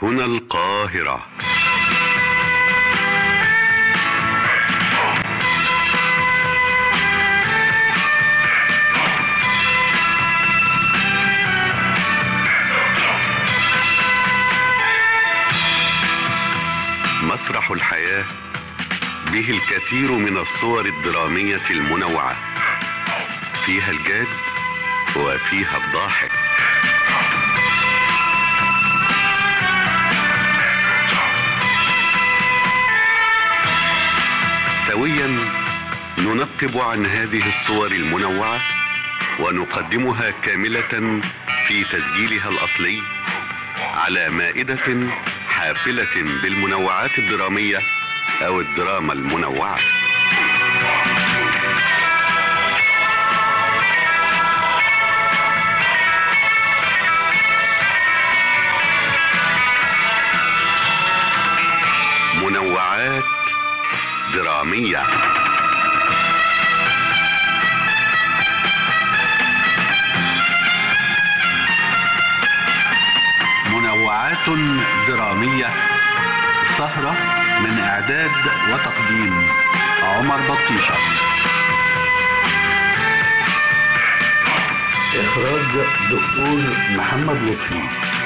هنا القاهرة مسرح الحياة به الكثير من الصور الدرامية المنوعة فيها الجاد وفيها الضاحك سويا ننقب عن هذه الصور المنوعة ونقدمها كاملة في تسجيلها الأصلي على مائدة حافلة بالمنوعات الدرامية أو الدراما المنوعة منوعات درامية منوعات درامية سهرة من إعداد وتقديم عمر بطيشة إخراج دكتور محمد لطفي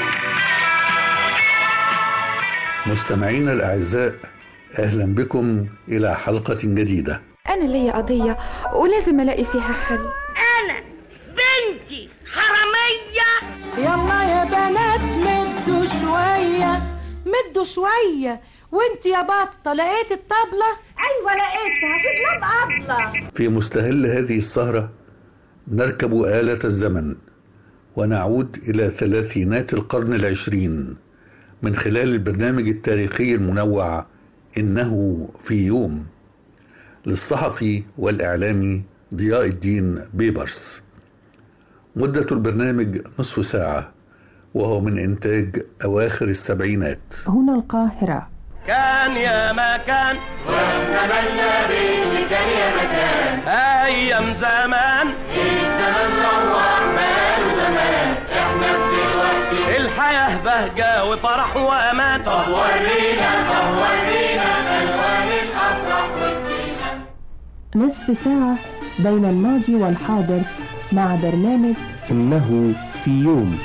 مستمعينا الأعزاء أهلا بكم إلى حلقة جديدة أنا ليا قضية ولازم ألاقي فيها حل أنا بنتي حرامية يلا يا بنات مدوا شوية مدوا شوية وانت يا بطة لقيت الطبلة أيوة لقيتها في دولاب أبلة في مستهل هذه السهرة نركب آلة الزمن ونعود إلى ثلاثينات القرن العشرين من خلال البرنامج التاريخي المنوع إنه في يوم للصحفي والإعلامي ضياء الدين بيبرس مدة البرنامج نصف ساعة وهو من إنتاج أواخر السبعينات هنا القاهرة كان يا مكان واتمنى بيه كان يا مكان ايام زمان الزمن روح بقاله زمان احنا في دلوقتي الحياه بهجه وفرح وامان طب ورينا طب ورينا الوان الافراح والزينه نصف ساعة بين الماضي والحاضر مع برنامج إنه في يوم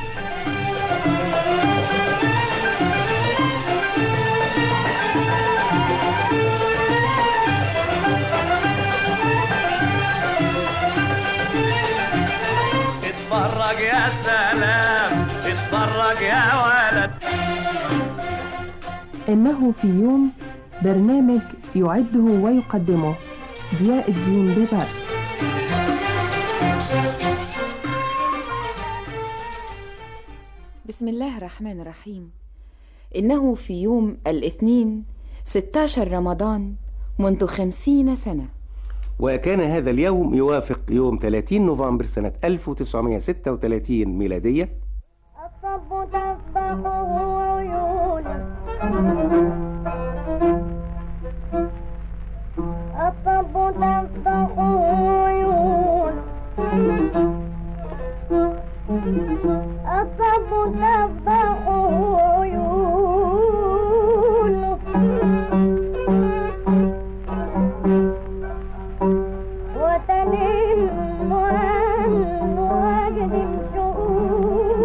اتفرج يا سلام اتفرج يا ولد إنه في يوم برنامج يعده ويقدمه ضياء الدين بيبرس بسم الله الرحمن الرحيم إنه في يوم الاثنين 16 رمضان منذ خمسين سنة وكان هذا اليوم يوافق يوم 30 نوفمبر سنة 1936 ميلادية الصب تفضحه عيونه الصب تفضحه عيونه الصب تفضحه عيونه وتنم عنه واجد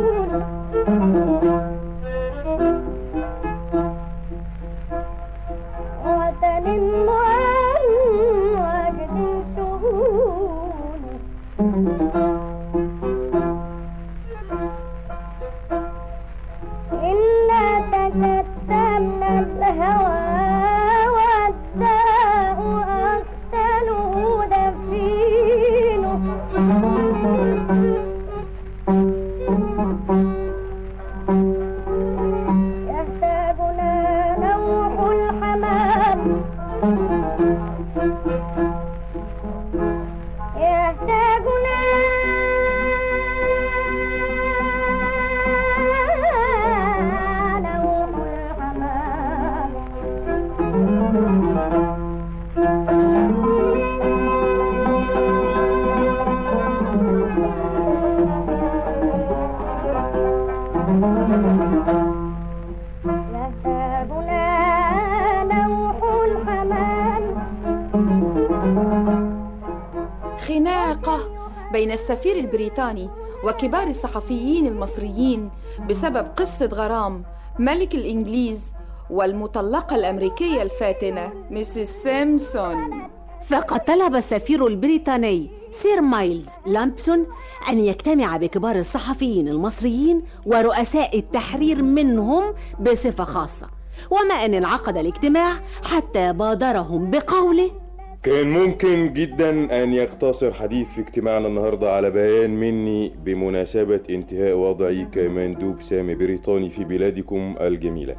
بين السفير البريطاني وكبار الصحفيين المصريين بسبب قصة غرام ملك الإنجليز والمطلقة الأمريكية الفاتنة ميسيس سيمسون فقد طلب السفير البريطاني سير مايلز لامبسون أن يجتمع بكبار الصحفيين المصريين ورؤساء التحرير منهم بصفة خاصة وما أن انعقد الاجتماع حتى بادرهم بقوله كان ممكن جدا أن يقتصر حديث في اجتماعنا النهاردة على بيان مني بمناسبة انتهاء وضعي كمندوب سامي بريطاني في بلادكم الجميلة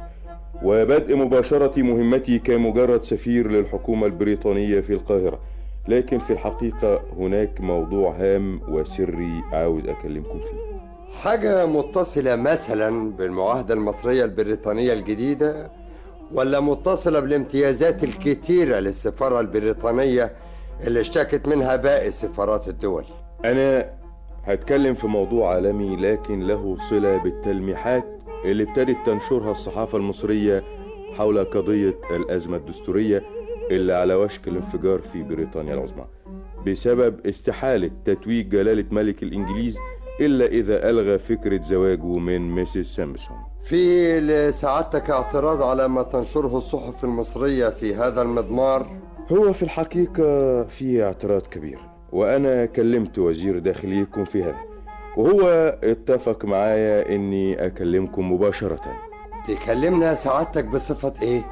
وبدء مباشرة مهمتي كمجرد سفير للحكومة البريطانية في القاهرة لكن في الحقيقة هناك موضوع هام وسري عاوز أكلمكم فيه حاجة متصلة مثلا بالمعاهدة المصرية البريطانية الجديدة ولا متصلة بالامتيازات الكتيرة للسفارة البريطانية اللي اشتكت منها باقي سفارات الدول أنا هتكلم في موضوع عالمي لكن له صلة بالتلميحات اللي ابتدت تنشرها الصحافة المصرية حول قضية الأزمة الدستورية اللي على وشك الانفجار في بريطانيا العظمى بسبب استحالة تتويج جلالة ملك الإنجليز إلا إذا ألغى فكرة زواجه من ميسيس سامسون في لسعادتك اعتراض على ما تنشره الصحف المصرية في هذا المضمار هو في الحقيقة في اعتراض كبير وأنا كلمت وزير داخليكم في هذا وهو اتفق معايا إني أكلمكم مباشرة تكلمنا سعادتك بصفة إيه؟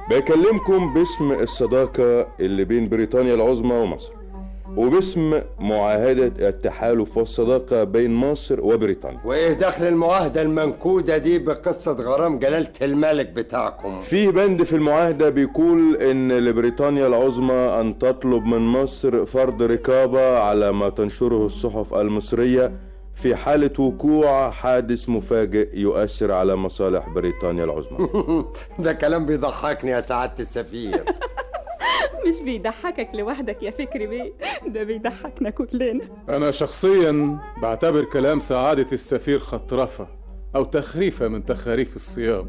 بكلمكم باسم الصداقة اللي بين بريطانيا العظمى ومصر وباسم معاهدة التحالف والصداقة بين مصر وبريطانيا وإيه دخل المعاهدة المنكودة دي بقصة غرام جلالة الملك بتاعكم؟ في بند في المعاهدة بيقول إن لبريطانيا العظمى أن تطلب من مصر فرض رقابة على ما تنشره الصحف المصرية في حالة وقوع حادث مفاجئ يؤثر على مصالح بريطانيا العظمى ده كلام بيضحكني يا سعادة السفير مش بيضحكك لوحدك يا فكري بيه ده بيضحكنا كلنا أنا شخصيا بعتبر كلام سعادة السفير خطرفة أو تخريفة من تخاريف الصيام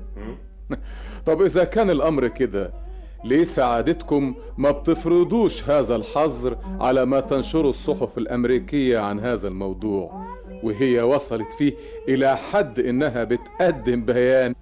طب إذا كان الأمر كده ليه سعادتكم ما بتفرضوش هذا الحظر على ما تنشره الصحف الأمريكية عن هذا الموضوع وهي وصلت فيه إلى حد إنها بتقدم بيان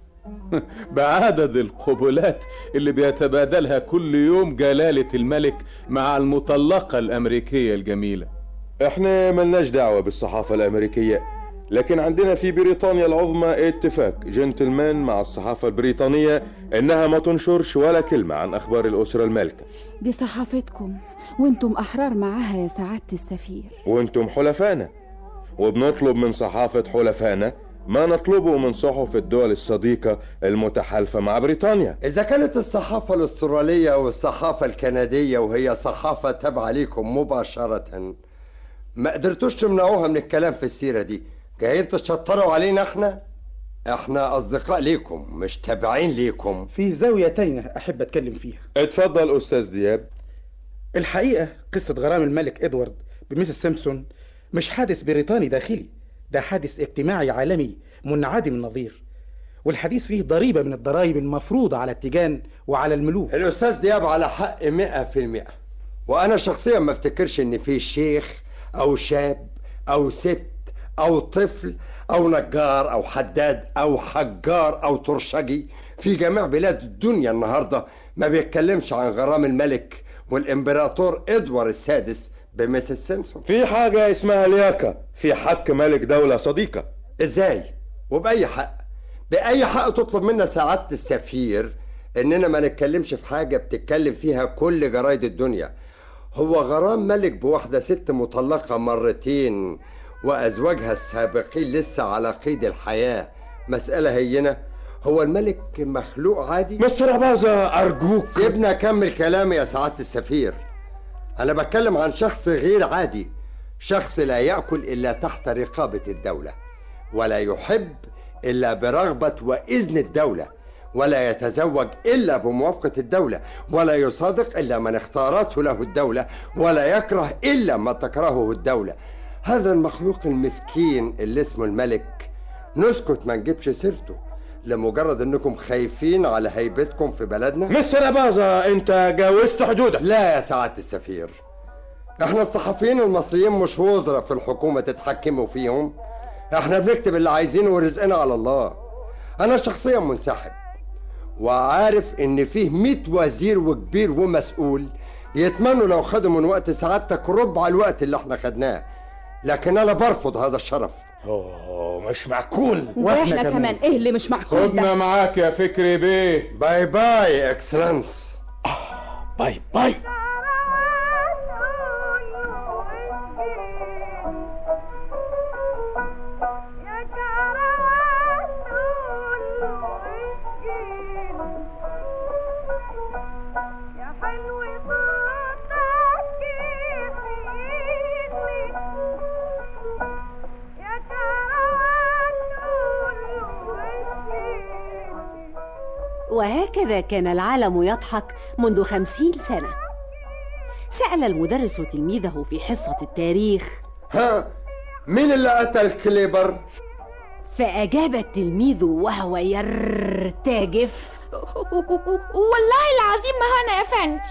بعدد القبلات اللي بيتبادلها كل يوم جلالة الملك مع المطلقة الأمريكية الجميلة احنا ملناش دعوة بالصحافة الأمريكية لكن عندنا في بريطانيا العظمى اتفاق جنتلمان مع الصحافة البريطانية انها ما تنشرش ولا كلمة عن اخبار الاسرة المالكة دي صحافتكم وانتم احرار معاها يا سعادة السفير وانتم حلفانا وبنطلب من صحافة حلفانا ما نطلبه من صحف الدول الصديقة المتحالفة مع بريطانيا إذا كانت الصحافة الأسترالية والصحافة الكندية وهي صحافة تابعة ليكم مباشرة ما قدرتوش تمنعوها من الكلام في السيرة دي جايين تشطروا علينا احنا احنا أصدقاء ليكم مش تابعين ليكم في زاوية تانية أحب أتكلم فيها اتفضل أستاذ دياب الحقيقة قصة غرام الملك إدوارد بميسيس سيمسون مش حادث بريطاني داخلي ده حادث اجتماعي عالمي منعدم النظير والحديث فيه ضريبة من الضرائب المفروضة على التيجان وعلى الملوك الأستاذ دياب على حق مئة في المئة وأنا شخصيا ما افتكرش إن في شيخ أو شاب أو ست أو طفل أو نجار أو حداد أو حجار أو ترشجي في جميع بلاد الدنيا النهاردة ما بيتكلمش عن غرام الملك والإمبراطور إدوار السادس بميسيس سيمسون في حاجة اسمها لياقة في حق ملك دولة صديقة ازاي وبأي حق بأي حق تطلب منا سعادة السفير إننا ما نتكلمش في حاجة بتتكلم فيها كل جرايد الدنيا هو غرام ملك بواحدة ست مطلقة مرتين وأزواجها السابقين لسه على قيد الحياة مسألة هينة هو الملك مخلوق عادي مستر أباظة أرجوك سيبنا أكمل كلامي يا سعادة السفير أنا بتكلم عن شخص غير عادي شخص لا يأكل إلا تحت رقابة الدولة ولا يحب إلا برغبة وإذن الدولة ولا يتزوج إلا بموافقة الدولة ولا يصادق إلا من اختارته له الدولة ولا يكره إلا ما تكرهه الدولة هذا المخلوق المسكين اللي اسمه الملك نسكت ما نجيبش سيرته لمجرد انكم خايفين على هيبتكم في بلدنا مستر أباظة انت جاوزت حدودك لا يا سعادة السفير احنا الصحفيين المصريين مش وزراء في الحكومة تتحكموا فيهم احنا بنكتب اللي عايزينه ورزقنا على الله انا شخصيا منسحب وعارف ان فيه مئة وزير وكبير ومسؤول يتمنوا لو خدوا من وقت سعادتك ربع الوقت اللي احنا خدناه لكن انا برفض هذا الشرف اوه مش معقول واحنا كمان ايه اللي مش معقول خدنا ده معاك يا فكري بيه باي باي اكسلنس باي باي وهكذا كان العالم يضحك منذ خمسين سنة سأل المدرس تلميذه في حصة التاريخ ها مين اللي قتل كليبر فأجاب التلميذ وهو يرتجف والله العظيم ما انا يا فندي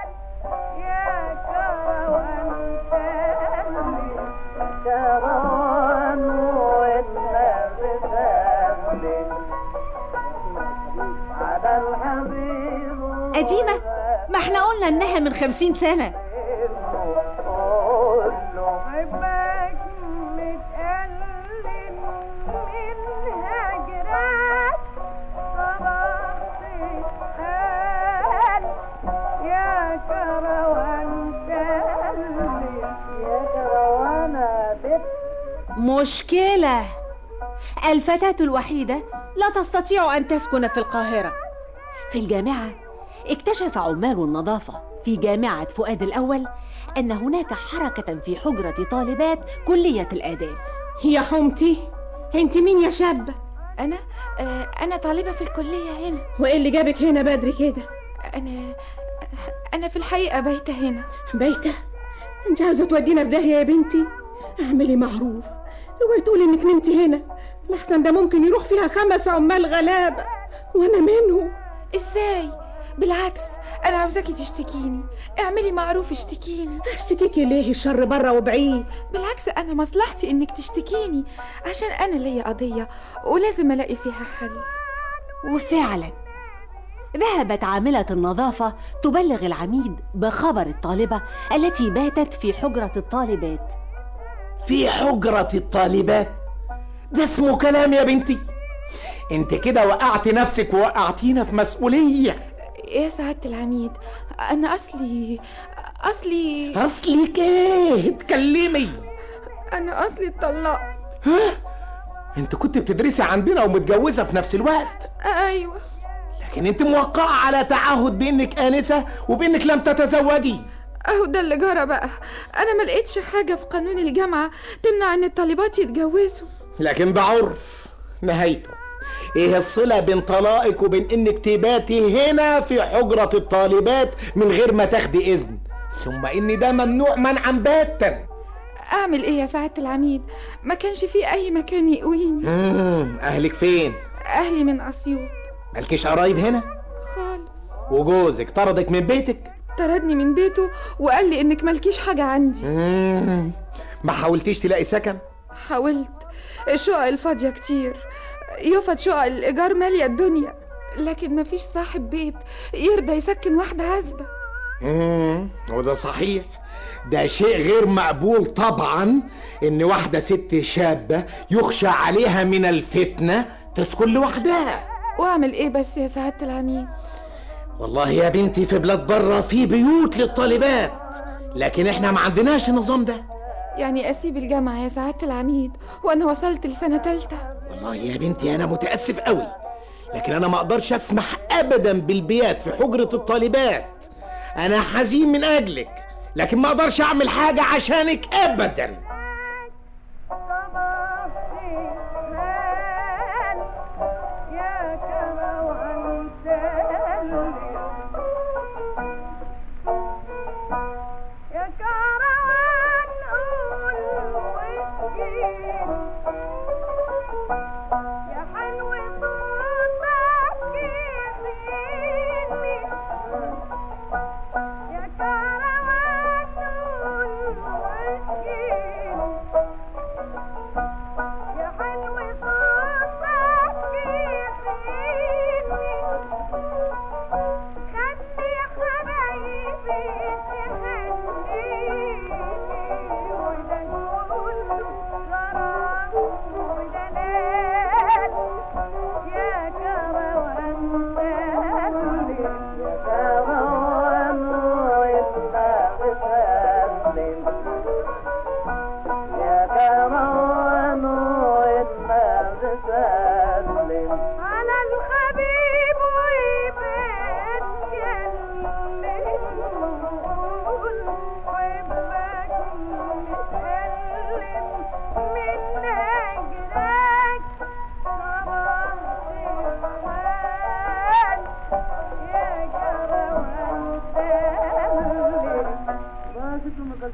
قديمة ما احنا قلنا انها من خمسين سنة مشكلة الفتاة الوحيدة لا تستطيع أن تسكن في القاهرة في الجامعة اكتشف عمال النظافة في جامعة فؤاد الأول أن هناك حركة في حجرة طالبات كلية الآداب يا حمتي انت مين يا شابة انا آه انا طالبه في الكليه هنا وايه اللي جابك هنا بدري كده انا انا في الحقيقه بايته هنا بايتة انت عاوزة تودينا في داهية يا بنتي اعملي معروف اوعي تقولي انك نمتي هنا لحسن ده ممكن يروح فيها خمس عمال غلابة وانا منهم ازاي بالعكس انا عاوزاكي تشتكيني اعملي معروف اشتكيني اشتكيكي ليه الشر بره وبعيد بالعكس انا مصلحتي انك تشتكيني عشان انا ليا قضيه ولازم الاقي فيها حل وفعلا ذهبت عاملة النظافة تبلغ العميد بخبر الطالبة التي باتت في حجرة الطالبات في حجرة الطالبات ده اسمه كلام يا بنتي انت كده وقعت نفسك ووقعتينا في مسؤولية يا سعاده العميد انا اصلي اصلي اصلك ايه اتكلمي انا اصلي اتطلقت ها انت كنت بتدرسي عندنا ومتجوزة في نفس الوقت ايوه لكن انت موقعة على تعهد بانك آنسة وبانك لم تتزوجي اهو ده اللي جرى بقى انا ما لقيتش حاجه في قانون الجامعه تمنع ان الطالبات يتجوزوا لكن ده عرف نهايته ايه الصلة بين طلاقك وبين انك تباتي هنا في حجرة الطالبات من غير ما تاخدي اذن ثم ان ده ممنوع منعا باتا اعمل ايه يا سعاده العميد ما كانش في اي مكان يقويني مم، اهلك فين اهلي من اسيوط مالكيش قرايب هنا خالص وجوزك طردك من بيتك طردني من بيته وقال لي انك مالكيش حاجه عندي مم، ما حاولتيش تلاقي سكن حاولت الشقق الفاضيه كتير يفض شقق الايجار ماليه الدنيا لكن مفيش صاحب بيت يرضى يسكن واحده عزبه مم، وده صحيح ده شيء غير مقبول طبعا ان واحدة ست شابة يخشى عليها من الفتنة تسكن لوحدها واعمل ايه بس يا سعاده العميد والله يا بنتي في بلاد بره في بيوت للطالبات لكن احنا ما عندناش النظام ده يعني اسيب الجامعه يا سعاده العميد وانا وصلت لسنه تالته والله يا بنتي انا متاسف قوي لكن انا ما اقدرش اسمح ابدا بالبيات في حجره الطالبات انا حزين من اجلك لكن ما اقدرش اعمل حاجه عشانك ابدا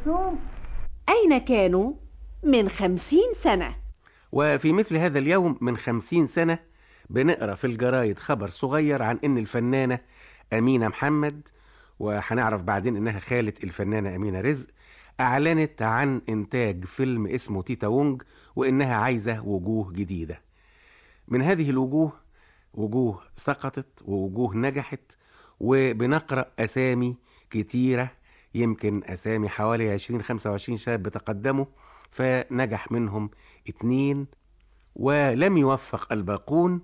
كلثوم أين كانوا من خمسين سنة وفي مثل هذا اليوم من خمسين سنة بنقرأ في الجرايد خبر صغير عن إن الفنانة أمينة محمد وهنعرف بعدين إنها خالة الفنانة أمينة رزق أعلنت عن إنتاج فيلم اسمه تيتا وونج وإنها عايزة وجوه جديدة من هذه الوجوه وجوه سقطت ووجوه نجحت وبنقرأ أسامي كتيرة يمكن أسامي حوالي 20 25 شاب تقدموا فنجح منهم اتنين ولم يوفق الباقون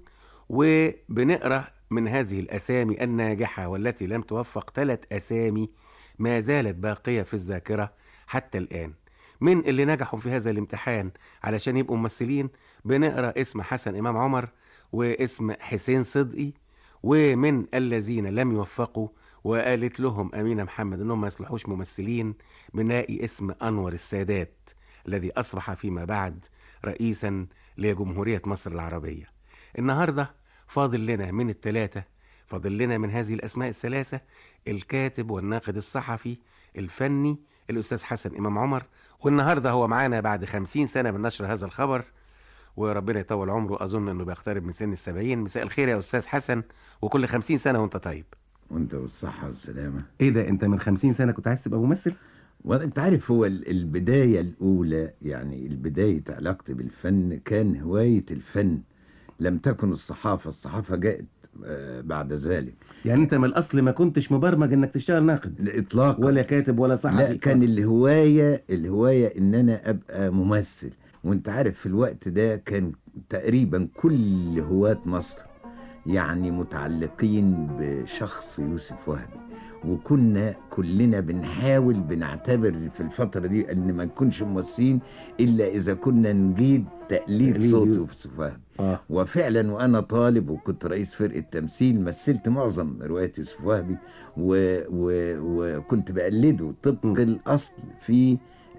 وبنقرأ من هذه الأسامي الناجحة والتي لم توفق ثلاث أسامي ما زالت باقية في الذاكرة حتى الآن من اللي نجحوا في هذا الامتحان علشان يبقوا ممثلين بنقرأ اسم حسن إمام عمر واسم حسين صدقي ومن الذين لم يوفقوا وقالت لهم أمينة محمد أنهم ما يصلحوش ممثلين بنلاقي اسم أنور السادات الذي أصبح فيما بعد رئيسا لجمهورية مصر العربية النهاردة فاضل لنا من الثلاثة فاضل لنا من هذه الأسماء الثلاثة الكاتب والناقد الصحفي الفني الأستاذ حسن إمام عمر والنهاردة هو معانا بعد خمسين سنة من نشر هذا الخبر وربنا يطول عمره أظن أنه بيقترب من سن السبعين مساء الخير يا أستاذ حسن وكل خمسين سنة وأنت طيب وانت بالصحة والسلامة إيه ده أنت من خمسين سنة كنت عايز تبقى ممثل؟ وانت عارف هو ال- البداية الأولى يعني البداية علاقتي بالفن كان هواية الفن لم تكن الصحافة الصحافة جاءت آه، بعد ذلك يعني أنت من الأصل ما كنتش مبرمج إنك تشتغل ناقد إطلاقا ولا كاتب ولا صحفي لا كان الهواية الهواية إن أنا أبقى ممثل وانت عارف في الوقت ده كان تقريبا كل هواة مصر يعني متعلقين بشخص يوسف وهبي وكنا كلنا بنحاول بنعتبر في الفترة دي ان ما نكونش ممثلين الا اذا كنا نجيد تقليد تقليد صوت يوسف. يوسف وهبي آه. وفعلا وانا طالب وكنت رئيس فرقه تمثيل مثلت معظم روايات يوسف وهبي و... و... وكنت بقلده طبق الاصل في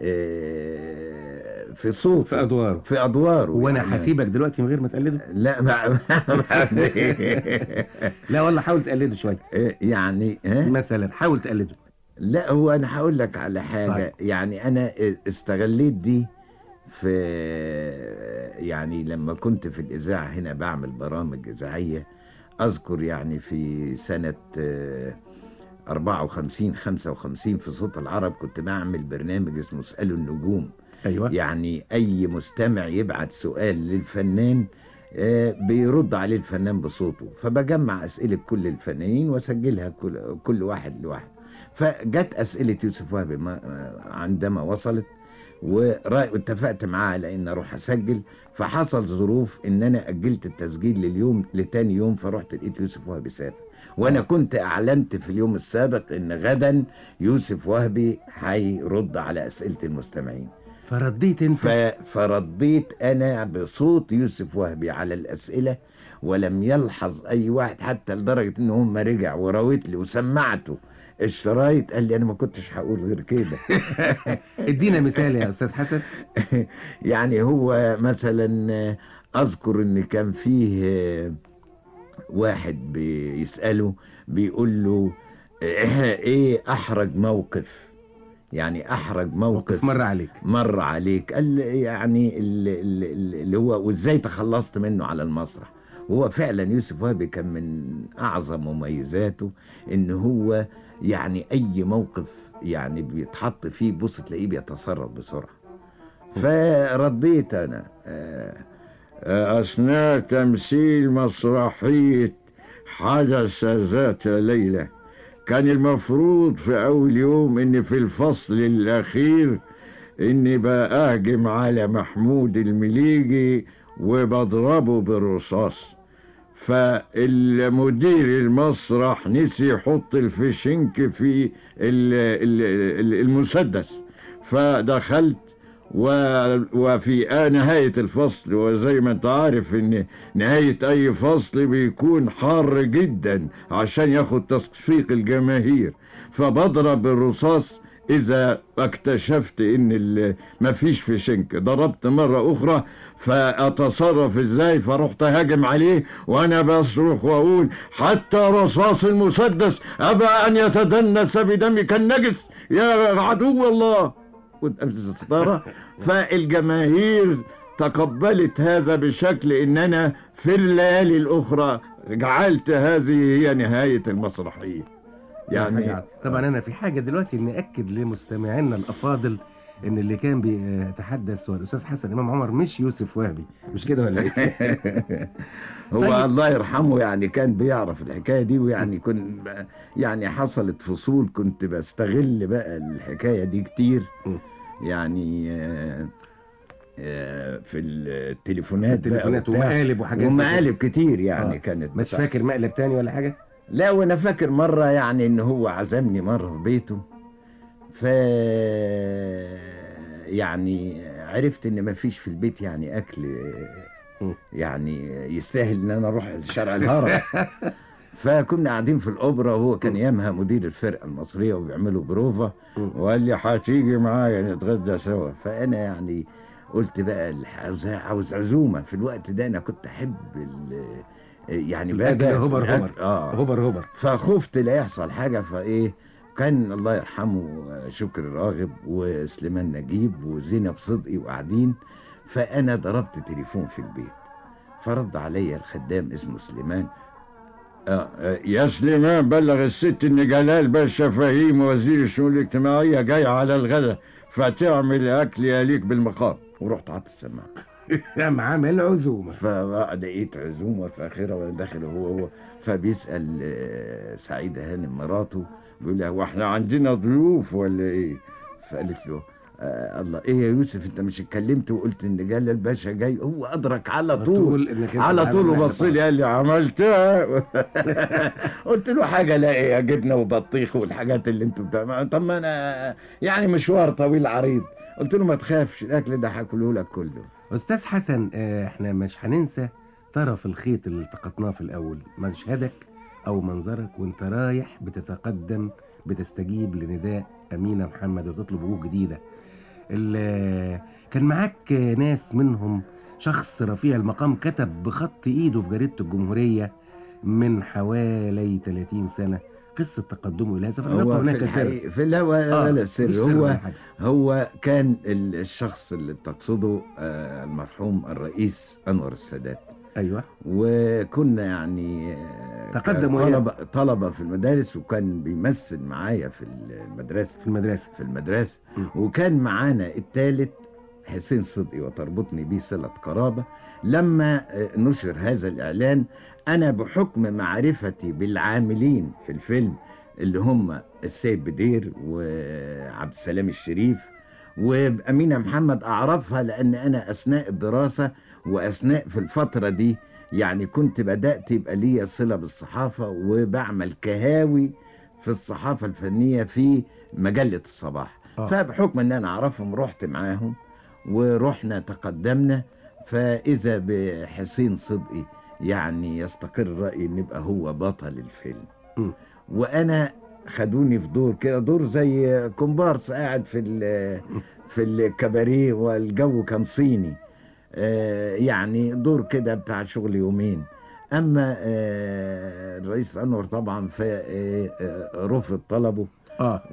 آه، في صوت في أدواره في ادواره وأنا يعني- هسيبك دلوقتي من غير ما تقلده لا ما لا ولا حاول تقلده شوية يعني ها مثلا حاول تقلده لا هو انا هقول لك على حاجه طيب. يعني انا استغليت دي في يعني لما كنت في الاذاعه هنا بعمل برامج اذاعيه اذكر يعني في سنه آه، 54 55 في صوت العرب كنت بعمل برنامج اسمه اسالوا النجوم ايوه يعني اي مستمع يبعت سؤال للفنان آه، بيرد عليه الفنان بصوته فبجمع اسئله كل الفنانين واسجلها كل كل واحد لوحده فجت اسئله يوسف وهبي ما- آه، عندما وصلت ورا- واتفقت معاه على ان اروح اسجل فحصل ظروف ان انا اجلت التسجيل لليوم لتاني يوم فرحت لقيت يوسف وهبي سافر وانا كنت اعلنت في اليوم السابق ان غدا يوسف وهبي هيرد على اسئله المستمعين فرديت انت ف... فرديت انا بصوت يوسف وهبي على الاسئله ولم يلحظ اي واحد حتى لدرجه ان هم رجع وراوت لي وسمعته الشرايط قال لي انا ما كنتش هقول غير كده ادينا مثال يا استاذ حسن يعني هو مثلا اذكر ان كان فيه واحد بيساله بيقول له ايه احرج موقف يعني احرج موقف مر عليك مر عليك قال يعني ال- ال- ال- اللي هو وازاي تخلصت منه على المسرح وهو فعلا يوسف وهبي كان من اعظم مميزاته ان هو يعني اي موقف يعني بيتحط فيه بص تلاقيه بيتصرف بسرعه فرديت انا آه، آه، اثناء تمثيل مسرحيه حدث ذات ليله كان المفروض في اول يوم ان في الفصل الاخير اني بهجم على محمود المليجي وبضربه بالرصاص فالمدير المسرح نسي يحط الفشنك في ال- ال- ال- المسدس فدخلت و- وفي آه نهاية الفصل وزي ما انت عارف ان نهاية اي فصل بيكون حار جدا عشان ياخد تصفيق الجماهير فبضرب الرصاص اذا اكتشفت ان ال- مفيش في شنك ضربت مرة اخرى فاتصرف ازاي فرحت هاجم عليه وانا بصرخ واقول حتى رصاص المسدس ابى ان يتدنس بدمك النجس يا عدو الله قدام الستاره فالجماهير تقبلت هذا بشكل ان انا في الليالي الاخرى جعلت هذه هي نهايه المسرحيه يعني يعني طبعا انا في حاجه دلوقتي ناكد لمستمعينا الافاضل ان اللي كان بيتحدث هو الاستاذ حسن امام عمر مش يوسف وهبي مش كده ولا ايه هو طيب. الله يرحمه يعني كان بيعرف الحكايه دي ويعني كن يعني حصلت فصول كنت بستغل بقى الحكايه دي كتير يعني آه، آه، في التليفونات بقى التليفونات وبتاع. ومقالب وحاجات زي ومقالب كده. كتير يعني آه. كانت مش بتاع- فاكر مقلب تاني ولا حاجه لا وانا فاكر مره يعني ان هو عزمني مره في بيته ف يعني عرفت ان مفيش في البيت يعني اكل يعني يستاهل ان انا اروح شارع الهرم فكنا قاعدين في الاوبرا وهو كان ايامها مدير الفرقه المصريه وبيعملوا بروفا وقال لي هتيجي معايا نتغدى سوا فانا يعني قلت بقى الح- عاوز عاوز عزومه في الوقت ده انا كنت احب ال- يعني بقى الأكل بقى هبر الأكل- هبر. اه هبر هبر فخفت لا يحصل حاجه فايه كان الله يرحمه شكري راغب وسليمان نجيب وزينب صدقي وقاعدين فانا ضربت تليفون في البيت فرد عليا الخدام اسمه سليمان آه آه، يا سليمان بلغ الست ان جلال باشا فهيم وزير الشؤون الاجتماعيه جاي على الغداء فتعمل اكل يليق بالمقام ورحت حاطط السماعه قام عامل عزومه فلقيت عزومه في اخرها وانا داخل هو هو فبيسال آه، سعيده هانم مراته بيقول لها هو احنا عندنا ضيوف ولا ايه؟ فقالت له آه الله ايه يا يوسف انت مش اتكلمت وقلت ان جلال الباشا جاي هو ادرك على على طول طول إنك أنت على طول عامل وبص لي قال لي عملتها قلت له حاجه لا ايه جبنه وبطيخ والحاجات اللي انتوا بتعملوها طب ما انا يعني مشوار طويل عريض قلت له ما تخافش الاكل ده هاكله لك كله استاذ حسن آه، احنا مش هننسى طرف الخيط اللي التقطناه في الاول مشهدك او منظرك وانت رايح بتتقدم بتستجيب لنداء امينه محمد وتطلب وجوه جديده ال- كان معاك ناس منهم شخص رفيع المقام كتب بخط ايده في جريده الجمهوريه من حوالي 30 سنه قصه تقدمه الى هذا فلم يبقى هو في هناك سر الحقيقة في لا ولا آه، لا مفيش سر سر هو ولا حاجة. هو كان ال- الشخص اللي تقصده آه، المرحوم الرئيس انور السادات ايوه وكنا يعني آه، تقدم وياه. طلبة طلبة في المدارس وكان بيمثل معايا في المدرسة في المدرسة في المدرسة وكان معانا الثالث حسين صدقي وتربطني بيه صلة قرابة لما آه، نشر هذا الإعلان أنا بحكم معرفتي بالعاملين في الفيلم اللي هم السيد بدير وعبد السلام الشريف وأمينة محمد أعرفها لأن أنا أثناء الدراسة وأثناء في الفترة دي يعني كنت بدأت يبقى ليا صلة بالصحافة وبعمل كهاوي في الصحافة الفنية في مجلة الصباح آه. فبحكم ان انا اعرفهم رحت معاهم ورحنا تقدمنا فاذا بحسين صدقي يعني يستقر رأيي ان يبقى هو بطل الفيلم م. وانا خدوني في دور كده دور زي كومبارس قاعد في ال- في الكباريه والجو كان صيني آه، يعني دور كده بتاع شغل يومين اما آه، الرئيس انور طبعا فرفض طلبه اه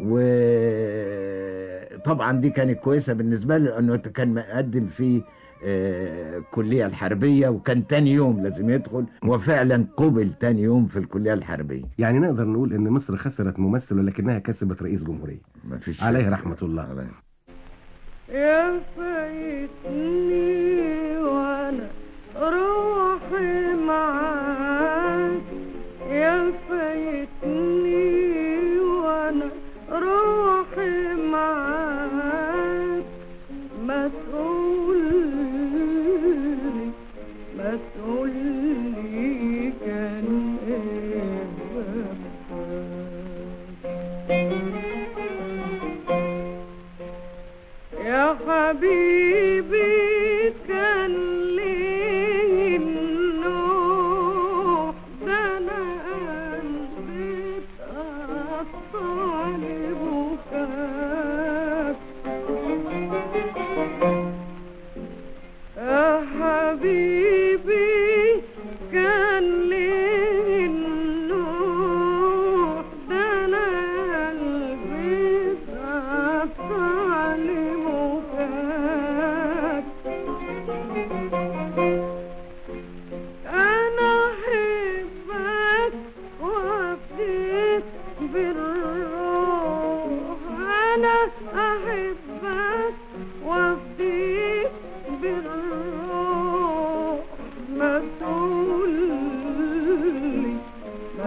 وطبعا دي كانت كويسه بالنسبه له لانه كان مقدم في آه، الكليه الحربيه وكان تاني يوم لازم يدخل وفعلا قبل تاني يوم في الكليه الحربيه يعني نقدر نقول ان مصر خسرت ممثل ولكنها كسبت رئيس جمهوريه مفيش عليه شك. رحمه الله يا فايتني وانا روحي معاك يا فايتني وانا روحي معاك ما تقولي ما تقولي كان ايه يا حبيبي كان لي النوم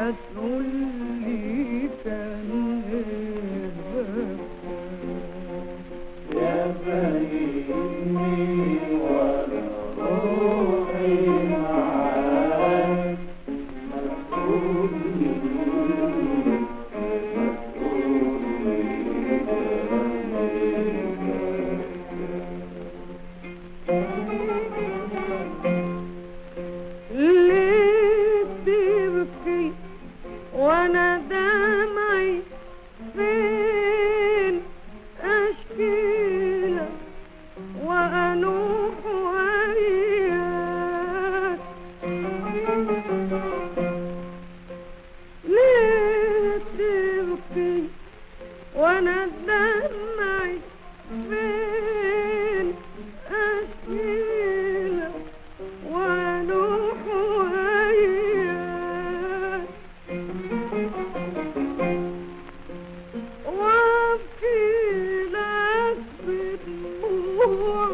ما تقولي كان يا بني وانا روحي معاك ليه تبكي وانا دمعي فين اشكيلك وانوح وياك ليه تبكي وانا دمعي فين اشكيلك وانوح وياك وابكي لك بدموع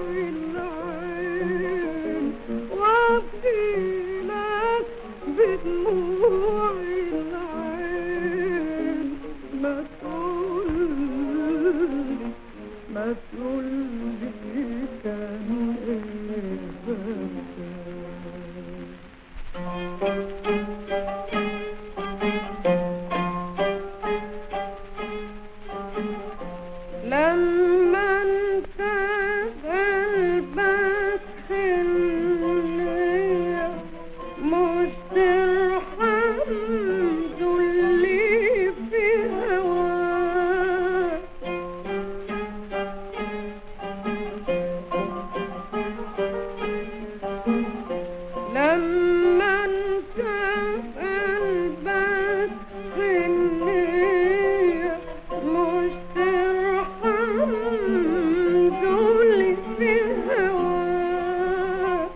العين وابكي لك بدموع العين ما تقولي ما تقولي كان ايه لما انت قلبك حنية مش ترحم ذلي في هواك لما انت قلبك حنية مش ترحم ذلي في هواك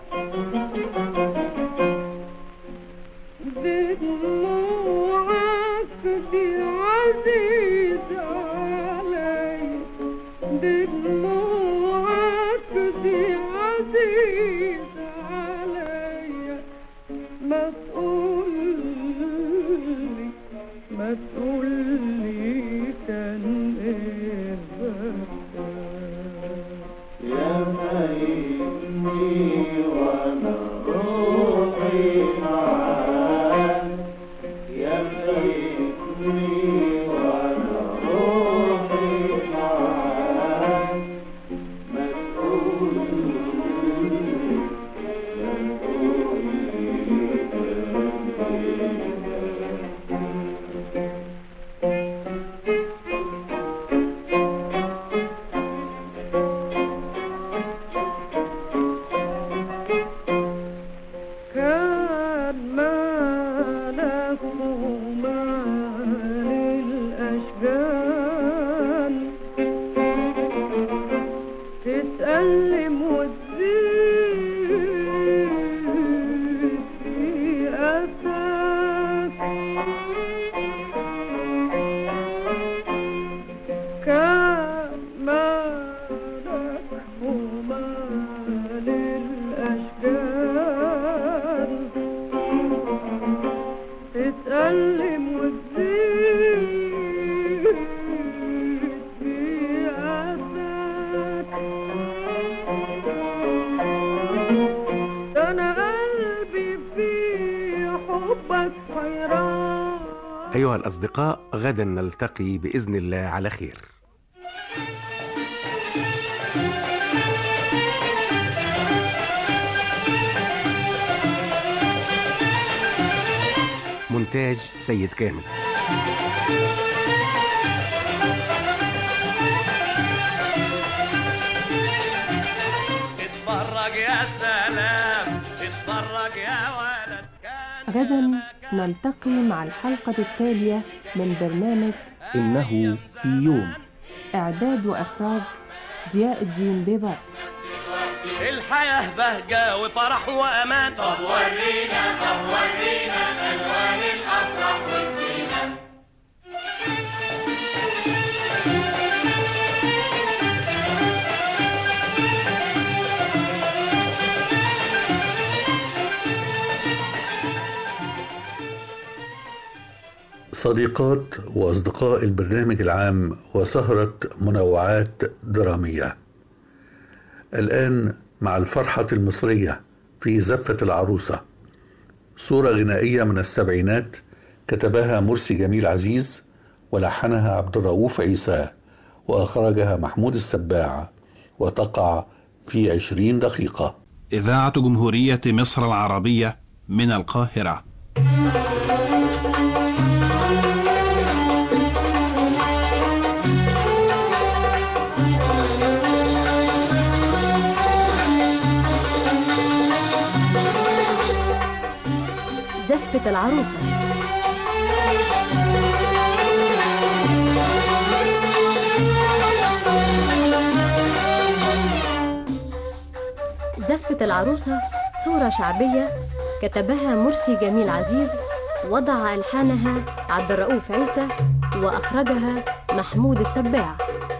بدموعك دي عزيزة علي بدموعك دي عزيزة علي ما تقولي ما تقولي كان ايه يا مايني وانا روحي معاك يا مايني وانا روحي معاك ما تقولي ما كان مالك ومال الأشجان تتألم وتزيد في أساك كان مالك ومال الأشجان تتألم وتزيد في أساك ده أنا قلبي في حبك حيران أيها الأصدقاء غدا نلتقي بإذن الله على خير مونتاج سيد كامل اتفرج يا سلام اتفرج يا ولد غدا نلتقي مع الحلقة التالية من برنامج إنه في يوم إعداد وإخراج ضياء الدين بيبرس الحياة بهجة وفرح وأمان طب ورينا طب ورينا ألوان الأفراح والزينة صديقات وأصدقاء البرنامج العام وسهرة منوعات درامية الآن مع الفرحة المصرية في زفة العروسة صورة غنائية من السبعينات كتبها مرسي جميل عزيز ولحنها عبد الرؤوف عيسى وأخرجها محمود السباع وتقع في عشرين دقيقة إذاعة جمهورية مصر العربية من القاهرة زفة العروسة زفة العروسة صورة شعبية كتبها مرسي جميل عزيز وضع ألحانها عبد الرؤوف عيسى وأخرجها محمود السباع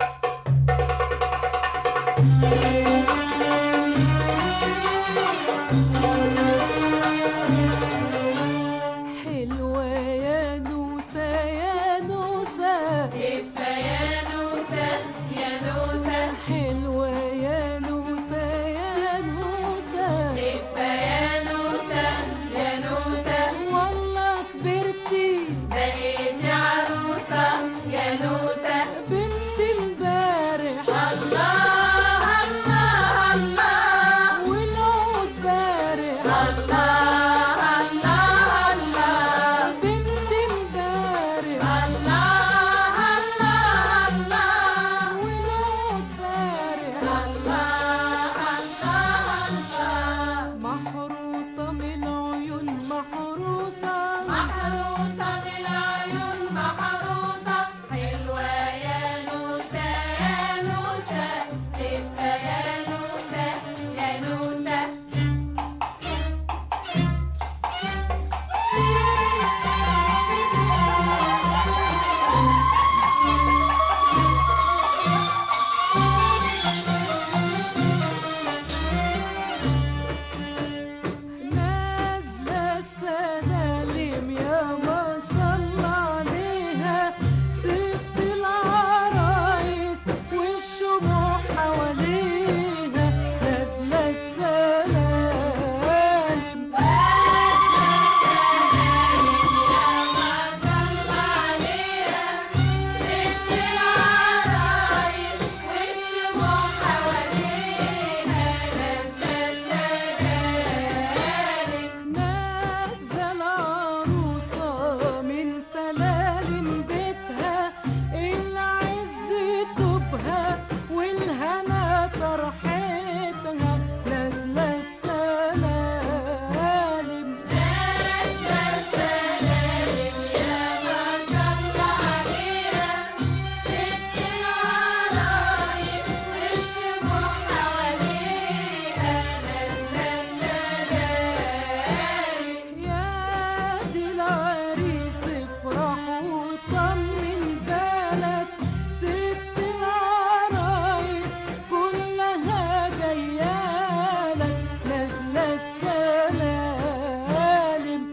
حلوة يا نوسة يا نوسة كيفة يا نوسة يا نوسة حلوة يا نوسة يا نوسة كيفة يا نوسة يا نوسة والله كبرتي بقيتي عروسة يا نوسة بنت امبارح الله الله الله والعود بارح الله الله الله بنت امبارح الله الله الله والعود بارح الله الله الله محروسة من العيون محروسة محروسة بالعيون محروسة حلوة يا نوسة يا نوسة خفة يا نوسة يا نوسة نازلة السلالم يا ما شاء الله عليها ست العرايس والشموع حواليها نازلة السلالم نازلة العروسة من سلالم بيتها العز طوبها والهنا فرحتها نازلة السلالم يا دي العريس افرح وطمن بالك ست العرايس كلها جيالك نازلة السلالم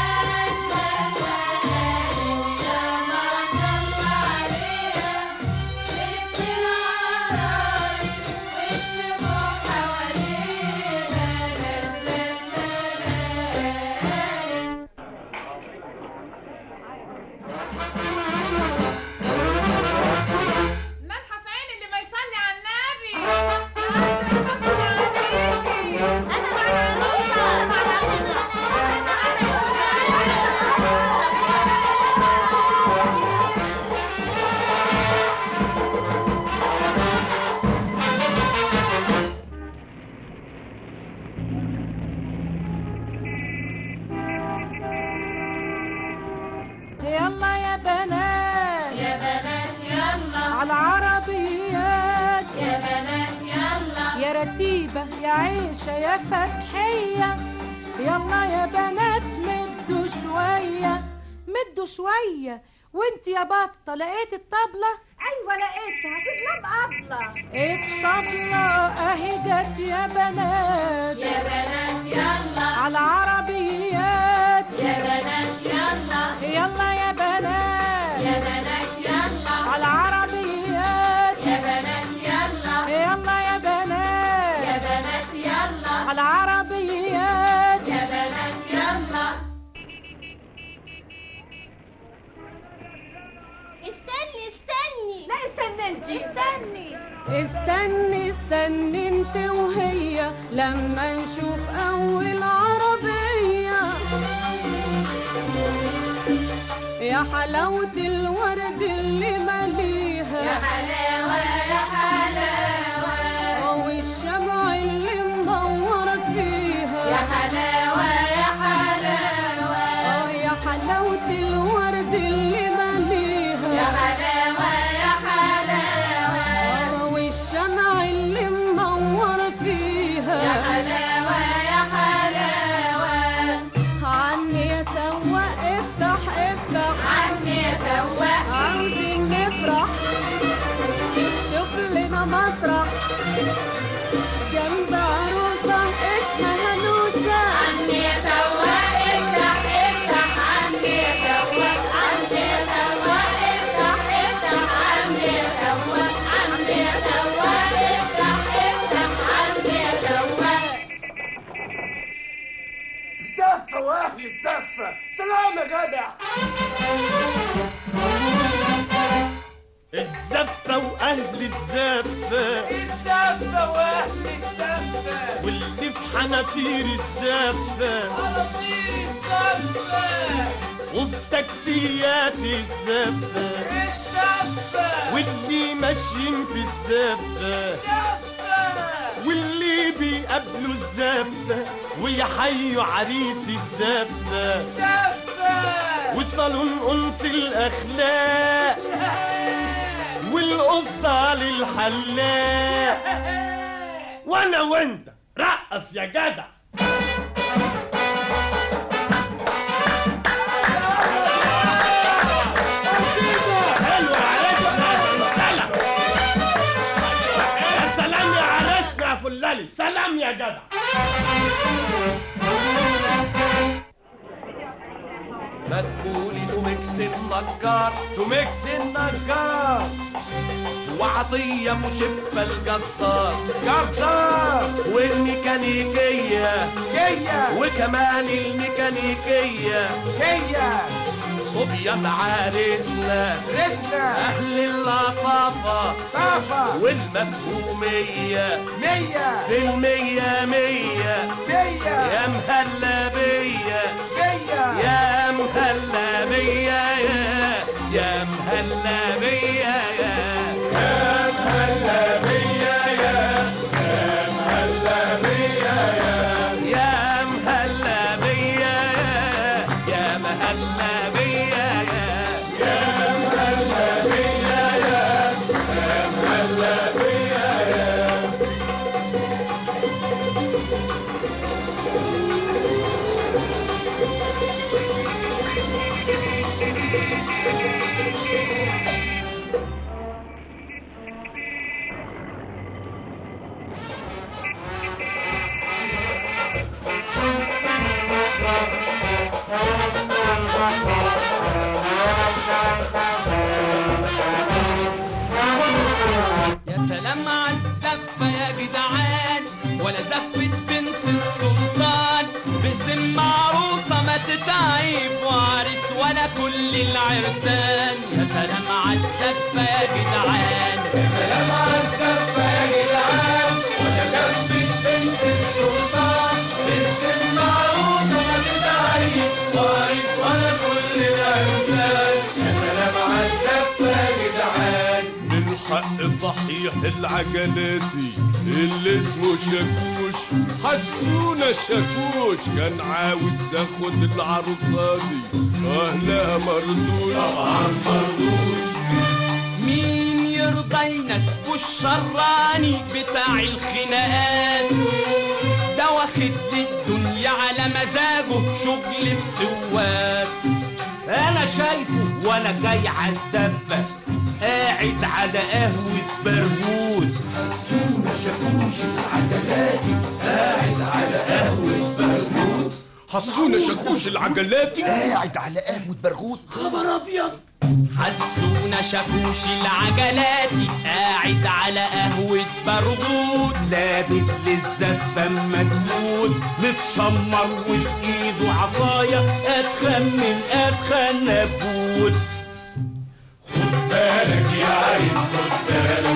ملحف عين اللي ما يصلي على النبي يلا يا بنات يا بنات يلا على العربيات يا بنات يلا يا رتيبة يا عيشة يا فتحية يلا يا بنات مدوا شوية مدوا شوية وانت يا بطة لقيت الطبلة ايوه لقيتها في دولاب ابله الطبلة اهي جت يا بنات يا بنات يلا على العربيات يا بنات يلا يلا يا بنات استني استني استني انت وهي لما نشوف اول عربية يا حلاوة الورد اللي مليها يا حلاوة يا حلاوة والشمع اللي منور فيها يا حلاوة يا حلاوة آه يا حلاوة الورد اللي مليها يا حلاوة يا حلاوة آه والشمع اللي منور فيها يا حلاوة يا حلاوة عني يا سواق افتح افتح عني يا سواق عاوزين نفرح شوف لنا مطرح جنب عروسة اسمها نوسة عني يا سواق افتح افتح عني يا سواق عني يا سواق افتح افتح عني يا سواق عني يا سواق افتح افتح عني يا سواق الزفة واهل الزفة سلام يا جدع الزفة وأهل الزفة الزفة واهل الزفة واللي في حناطير الزفة على طير الزفة وفي تاكسيات الزفة الزفة واللي ماشيين في الزفة الزفة واللي بيقابلوا الزفة ويحيوا عريس الزفة الزفة وصالون أنس الأخلاق والقصة للحلاق وأنا وأنت رقص يا جدع حلو عرسنا يا فلالة يا سلام يا عرسنا يا فلالي سلام يا جدع ما تقولي تومكس النجار تومكس النجار وعطية مشبة الجزار جزار والميكانيكية هي وكمان الميكانيكية هي صبيان عرسنا رسنا أهل اللطافة طافة والمفهومية مية في المية مية مية يا مهلا بيا بيا يا مهلا بيا يا يا مهلا بيا يا يا مهلا بيا يا يا مهلا بيا يا يا مهلا بيا يا يا مهلا بيا يا يا مهلا بيا يا يا مهلا بيا يا يا سلام على الزفة يا جدعان ولا زفة بنت السلطان باسم عروسة ما تتعيب وعرس ولا كل العرسان يا سلام على الزفة يا جدعان يا سلام على الزفة يا جدعان ولا زفة بنت السلطان باسم عروسة ما تتعيب وعرس ولا كل العرسان يا سلام على الزفة يا جدعان من حق صحيح العجلاتي اللي اسمه شاكوش حسونا شاكوش كان عاوز ياخد العروساني اهلها مرضوش طبعا مرضوش مين يرضى يناسبه الشراني بتاع الخناقات ده واخد الدنيا على مزاجه شغل فتوات انا شايفه وانا جاي على الزفه قاعد على قهوه برغوت حسونا شاكوش العجلاتي قاعد على قهوة برغوت حسونا شاكوش العجلاتي قاعد على قهوة برغوت خبر أبيض حسونا شاكوش العجلاتي قاعد على قهوة برغوت لابد للزفة مدفون متشمر وفي ايده عصاية اتخن من اتخن نبوت بالك يا عريس خد بالك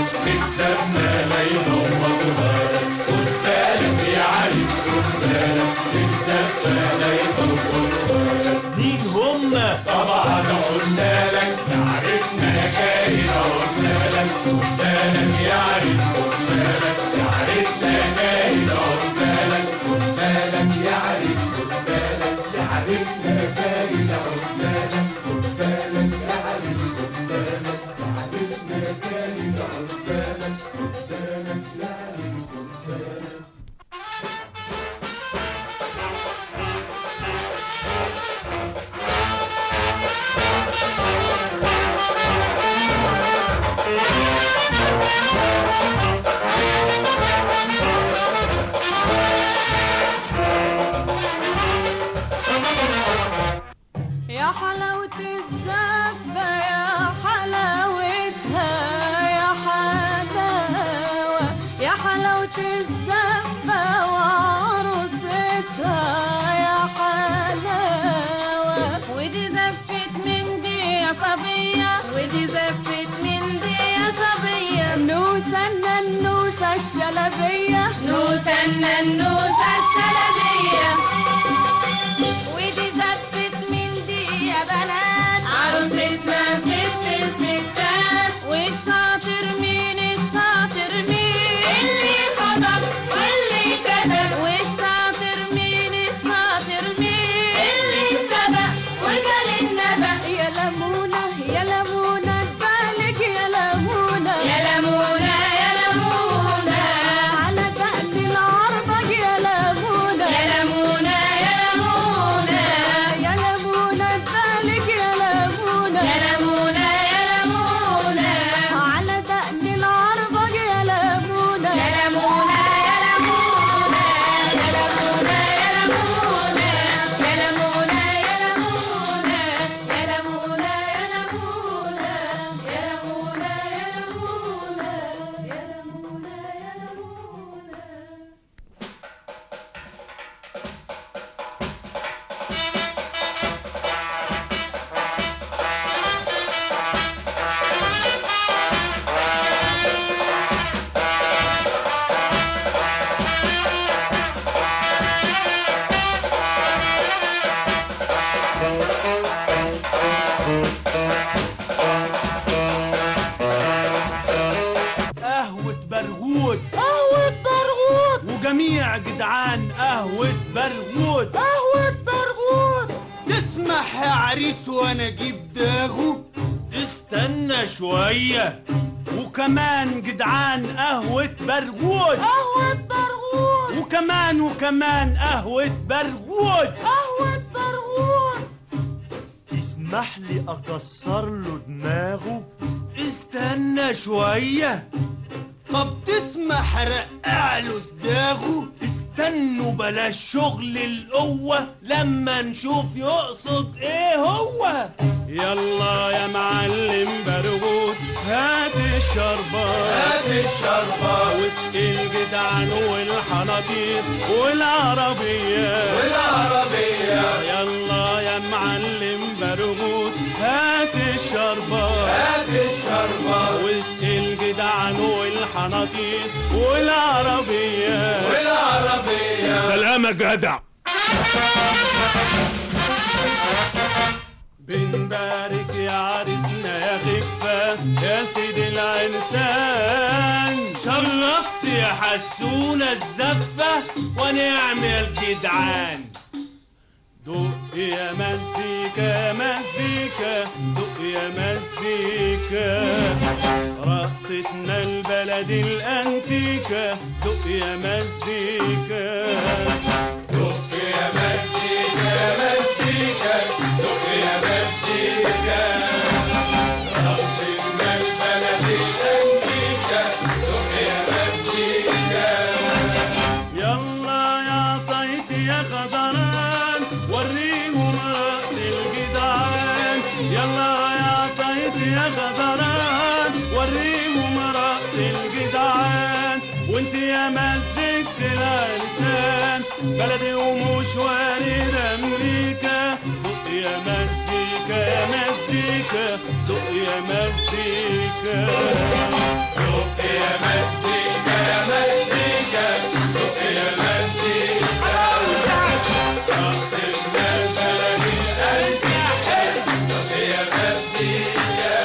صبية ودي زفت من دي يا صبية نوسة النوسة الشلبية نوسة النوسة الشلبية ودي زفت من دي يا بنات عروستنا ست الستات والشاطر مين الشاطر مين اللي خطب واللي كتب والشاطر مين الشاطر مين اللي سبق وكل النبأ يا لمونة يا لمونة بالك يا لمونة يا لمونة يا لمونة على دقن العربج يا لمونة يا لمونة يا لمونة يا لمونة بالك يا لمونة يا لمونة يا لمونة على دقن العربج يا لمونة يا لمونة يا لمونة يا لمونة يا لمونة يا لمونة يا لمونة يا لمونة يا لمونة يا لمونة يا لمونة يا لمونة يا لمونة قهوة برغوت قهوة برغوت وجميع جدعان قهوة برغوت قهوة برغوت تسمح يا عريس وانا اجيب داغو استنى شوية وكمان جدعان قهوة برغوت قهوة برغوت وكمان وكمان قهوة برغوت قهوة برغوت تسمح لي اكسر له دماغه استنى شوية طب تسمح رقع له صداغه استنوا بلاش شغل القوة لما نشوف يقصد ايه هو يلا يا معلم برغوت هات الشربات هات الشربات واسقي الجدعان والحناطير والعربية والعربية يلا يا معلم برغوت هات الشربات هات الشربات واسقي الجدعان والحناطير والعربية والعربية سلامة جدع بنبارك يا عريسنا يا خفة يا سيدي العنسان شرفت يا حسونة الزفة ونعمل جدعان دق يا مزيكا مزيكا دق يا مزيكا رقصتنا البلد الانتيكا دق يا مزيكا دق يا مزيكا مزيكا دق يا مزيكا رقصتنا البلد الأنتيكا دق يا مزيكا يلا يا صيت يا خزران وريهم رأس الجدعان يلا يا صيت يا خزران وريهم رأس الجدعان وانت يا مزجت الانسان بلدي ومشواري لامريكا دق يا مزيكا يا مزيكا دق يا مزيكا دق يا مزيكا يا مزيكا دق يا مزيكا رقصتنا البلد الأنتيكا دق يا مزيكا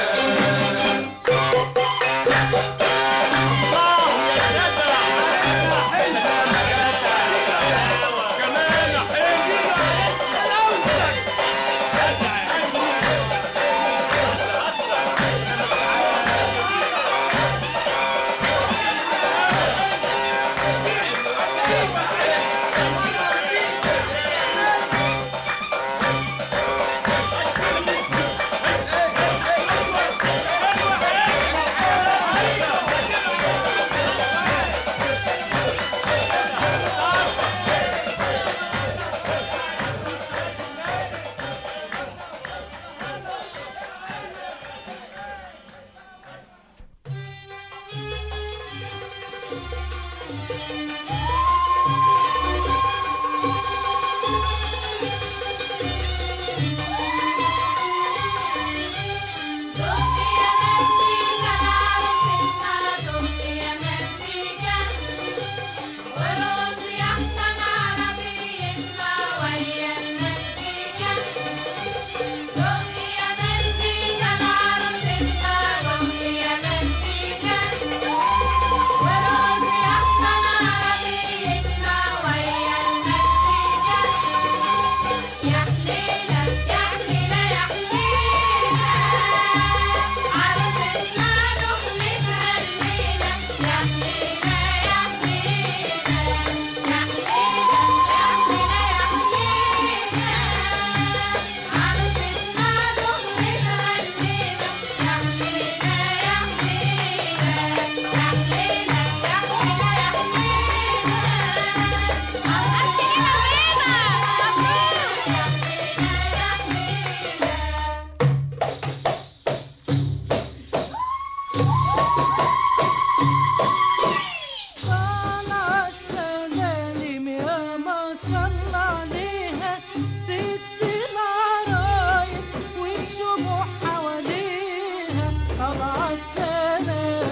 طالعة السلالم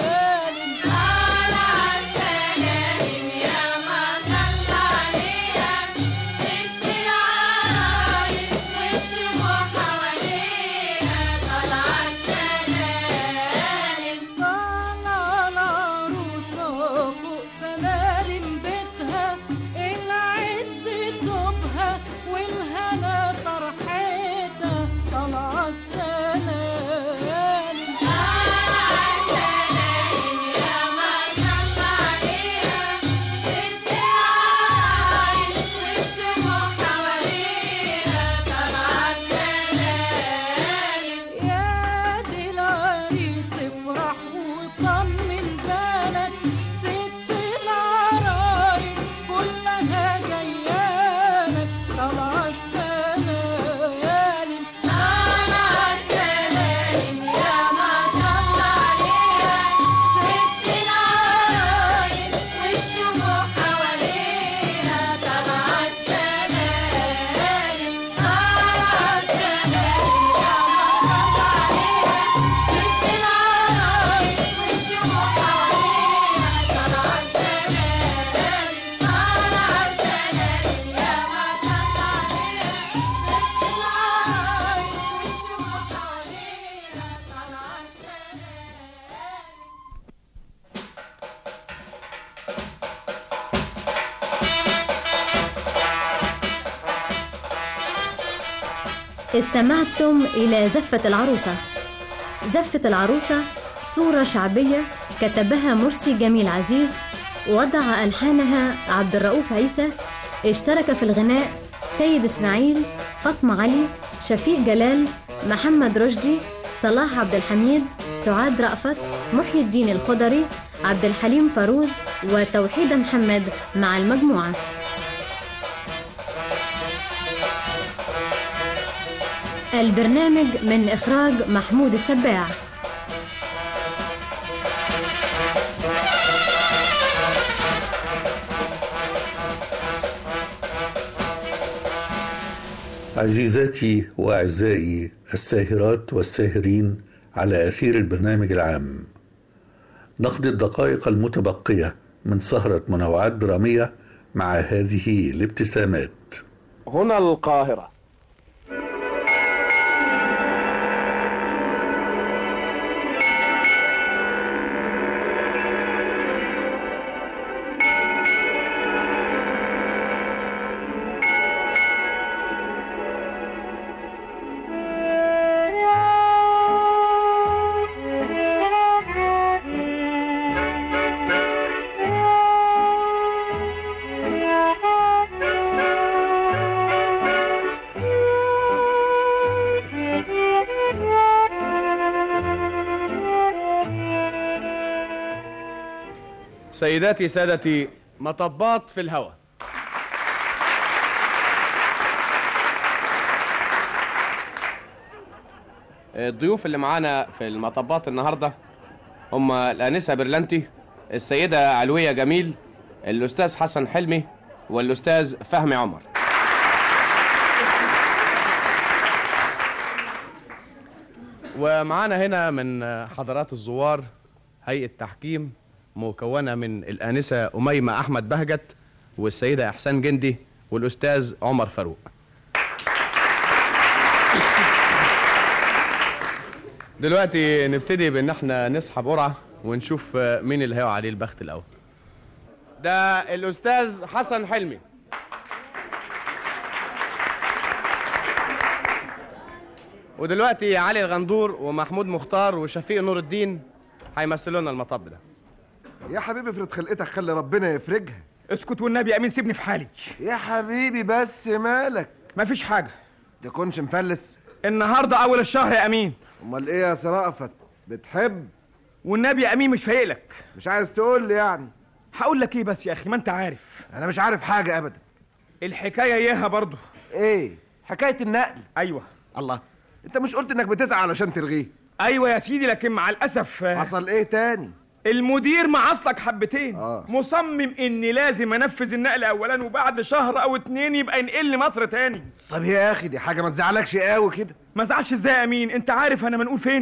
طالعة السلالم يا ما شاء الله عليها ست العرايس والشموع حواليها طالعة السلالم طالعة العروسة فوق سلالم بيتها العز توبها والهنا فرحتها طالعة السلالم طالعة السلالم يا ما شاء الله عليها ست العرايس والشموع حواليها طالعة السلالم يا دي العريس افرح وطمن بالك ست العرايس كلها جيالك طالعة السلالم طالعة السلالم يا ما شاء الله عليها ست العرايس والشموع حواليها طالعة السلالم طالعة السلالم يا ما شاء الله عليها ست العرايس والشموع حواليها طالعة السلالم طالعة السلالم يا ما شاء الله عليها ست العرايس والشموع حواليها طالعة استمعتم إلى زفة العروسة زفة العروسة صورة شعبية كتبها مرسي جميل عزيز وضع ألحانها عبد الرؤوف عيسى اشترك في الغناء سيد إسماعيل فاطمة علي شفيق جلال محمد رشدي صلاح عبد الحميد سعاد رأفت محي الدين الخضري عبد الحليم فاروز وتوحيد محمد مع المجموعة البرنامج من إخراج محمود السباع عزيزاتي واعزائي الساهرات والساهرين على اثير البرنامج العام نقضي الدقائق المتبقيه من سهره منوعات دراميه مع هذه الابتسامات هنا القاهرة سيداتي سادتي مطبات في الهواء الضيوف اللي معانا في المطبات النهارده هم الانسه برلنتي السيده علويه جميل الاستاذ حسن حلمي والاستاذ فهمي عمر ومعانا هنا من حضرات الزوار هيئه تحكيم مكونه من الانسه اميمه احمد بهجت والسيده احسان جندي والاستاذ عمر فاروق دلوقتي نبتدي بان احنا نسحب قرعه ونشوف مين اللي هيقع عليه البخت الاول ده الاستاذ حسن حلمي ودلوقتي علي الغندور ومحمود مختار وشفيق نور الدين هيمثلوا لنا المطب ده يا حبيبي افرض خلقتك خلي ربنا يفرجها اسكت والنبي يا امين سيبني في حالي يا حبيبي بس مالك مفيش حاجه تكونش مفلس النهارده اول الشهر يا امين امال ايه يا سرافت بتحب والنبي يا امين مش فايق لك مش عايز تقول لي يعني هقول لك ايه بس يا اخي ما انت عارف انا مش عارف حاجه ابدا الحكايه اياها برضه ايه حكايه النقل ايوه الله انت مش قلت انك بتسعى علشان تلغيه ايوه يا سيدي لكن مع الاسف حصل ايه تاني المدير معصلك حبتين آه. مصمم اني لازم انفذ النقل اولا وبعد شهر او اتنين يبقى ينقل مصر تاني طب يا اخي دي حاجه ما تزعلكش قوي كده ما زعلش ازاي يا امين انت عارف انا منقول فين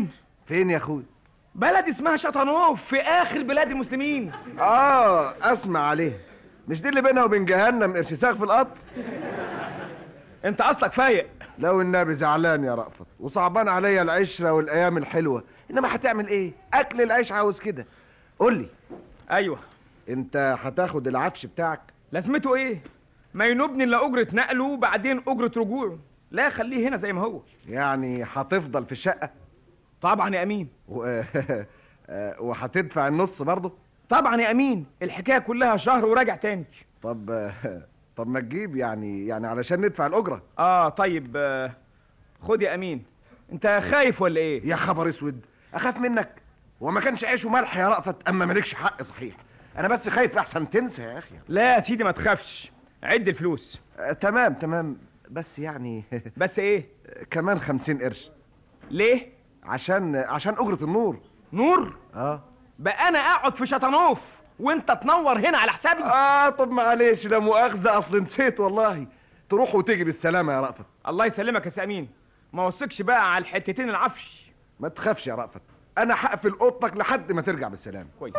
فين يا اخوي بلد اسمها شطنوف في اخر بلاد المسلمين اه اسمع عليه مش دي اللي بينها وبين جهنم قرش ساق في القطر انت اصلك فايق لو النبي زعلان يا رأفت وصعبان عليا العشرة والايام الحلوة انما هتعمل ايه اكل العيش عاوز كده قول لي ايوه انت هتاخد العفش بتاعك لازمته ايه ما ينوبني الا اجره نقله وبعدين اجره رجوعه لا خليه هنا زي ما هو يعني هتفضل في الشقة طبعا يا امين و... وهتدفع النص برضه طبعا يا امين الحكايه كلها شهر وراجع تاني طب طب ما تجيب يعني يعني علشان ندفع الاجره اه طيب آه، خد يا امين انت خايف ولا ايه يا خبر اسود اخاف منك وما كانش عيش وملح يا رأفت اما مالكش حق صحيح انا بس خايف احسن تنسى يا اخي لا يا سيدي ما تخافش عد الفلوس آه تمام تمام بس يعني بس ايه كمان خمسين قرش ليه عشان عشان اجره النور نور اه بقى انا اقعد في شطنوف وانت تنور هنا على حسابي اه طب معلش لا مؤاخذه اصل نسيت والله تروح وتيجي بالسلامه يا رأفت الله يسلمك يا سامين ما وثقش بقى على الحتتين العفش ما تخافش يا رأفت انا هقفل اوضتك لحد ما ترجع بالسلامه كويس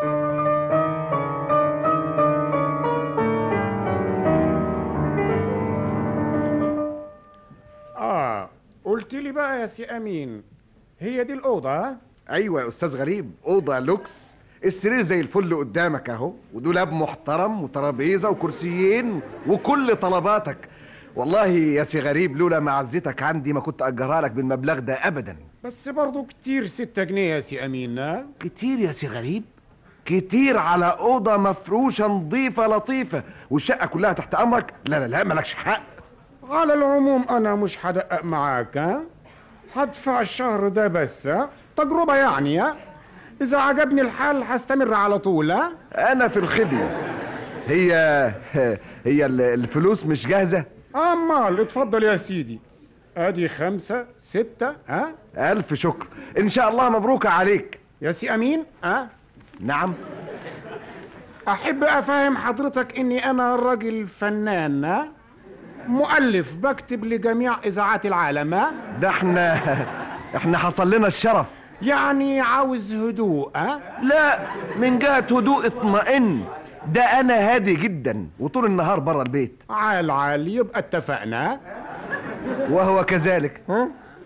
اه قلت لي بقى يا سي امين هي دي الاوضه ها؟ ايوه يا استاذ غريب اوضه لوكس السرير زي الفل قدامك اهو ودولاب محترم وترابيزه وكرسيين وكل طلباتك والله يا سي غريب لولا معزتك عندي ما كنت اجرها لك بالمبلغ ده ابدا بس برضو كتير ستة جنيه يا سي امين ها؟ كتير يا سي غريب كتير على اوضه مفروشه نظيفه لطيفه والشقه كلها تحت امرك لا لا لا مالكش حق على العموم انا مش هدقق معاك ها هدفع الشهر ده بس ها تجربة يعني ها اذا عجبني الحال هستمر على طول ها انا في الخدمه هي هي ال- الفلوس مش جاهزه امال اتفضل يا سيدي ادي خمسة ستة ها الف شكر ان شاء الله مبروك عليك يا سي امين ها نعم احب افهم حضرتك اني انا راجل فنان ها مؤلف بكتب لجميع اذاعات العالم ها ده احنا احنا حصل لنا الشرف يعني عاوز هدوء ها لا من جهه هدوء اطمئن ده انا هادي جدا وطول النهار بره البيت عال عال يبقى اتفقنا وهو كذلك ها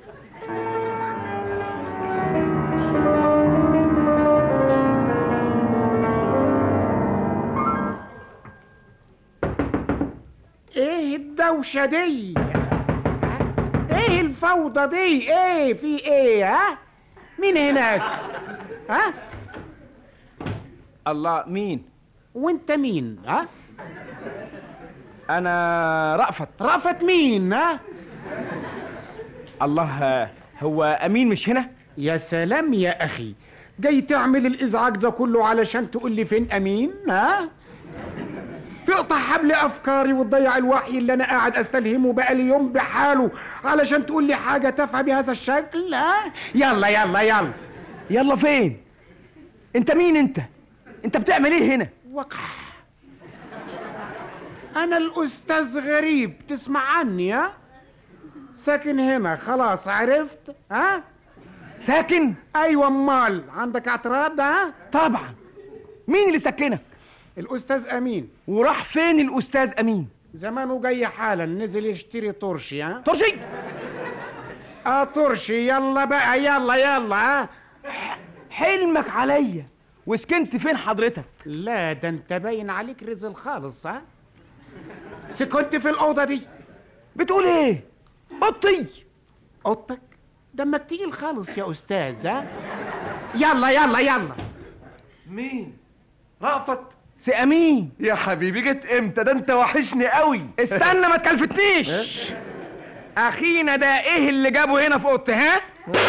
ايه الدوشة دي ايه الفوضى دي ايه في ايه ها مين هناك ها الله مين وانت مين ها انا رأفت رأفت مين ها الله هو امين مش هنا يا سلام يا اخي جاي تعمل الازعاج ده كله علشان تقول لي فين امين ها تقطع حبل افكاري وتضيع الوحي اللي انا قاعد استلهمه بقالي يوم بحاله علشان تقول لي حاجه تافهه بهذا الشكل ها يلا يلا يلا يلا فين انت مين انت انت بتعمل ايه هنا وقح انا الاستاذ غريب تسمع عني ها ساكن هنا خلاص عرفت ها ساكن ايوه امال عندك اعتراض ها طبعا مين اللي سكنك الاستاذ امين وراح فين الاستاذ امين زمانه جاي حالا نزل يشتري طرشي ها طرشي اه طرشي يلا بقى يلا يلا ها حلمك عليا وسكنت فين حضرتك لا ده انت باين عليك رزل خالص ها سكنت في الاوضه دي بتقول ايه اوضتي اوضتك دمك تقيل خالص يا استاذ ها يلا يلا يلا مين رأفت سي امين يا حبيبي جيت امتى ده انت وحشني قوي استنى ما تكلفتنيش اخينا ده ايه اللي جابه هنا في اوضتي ها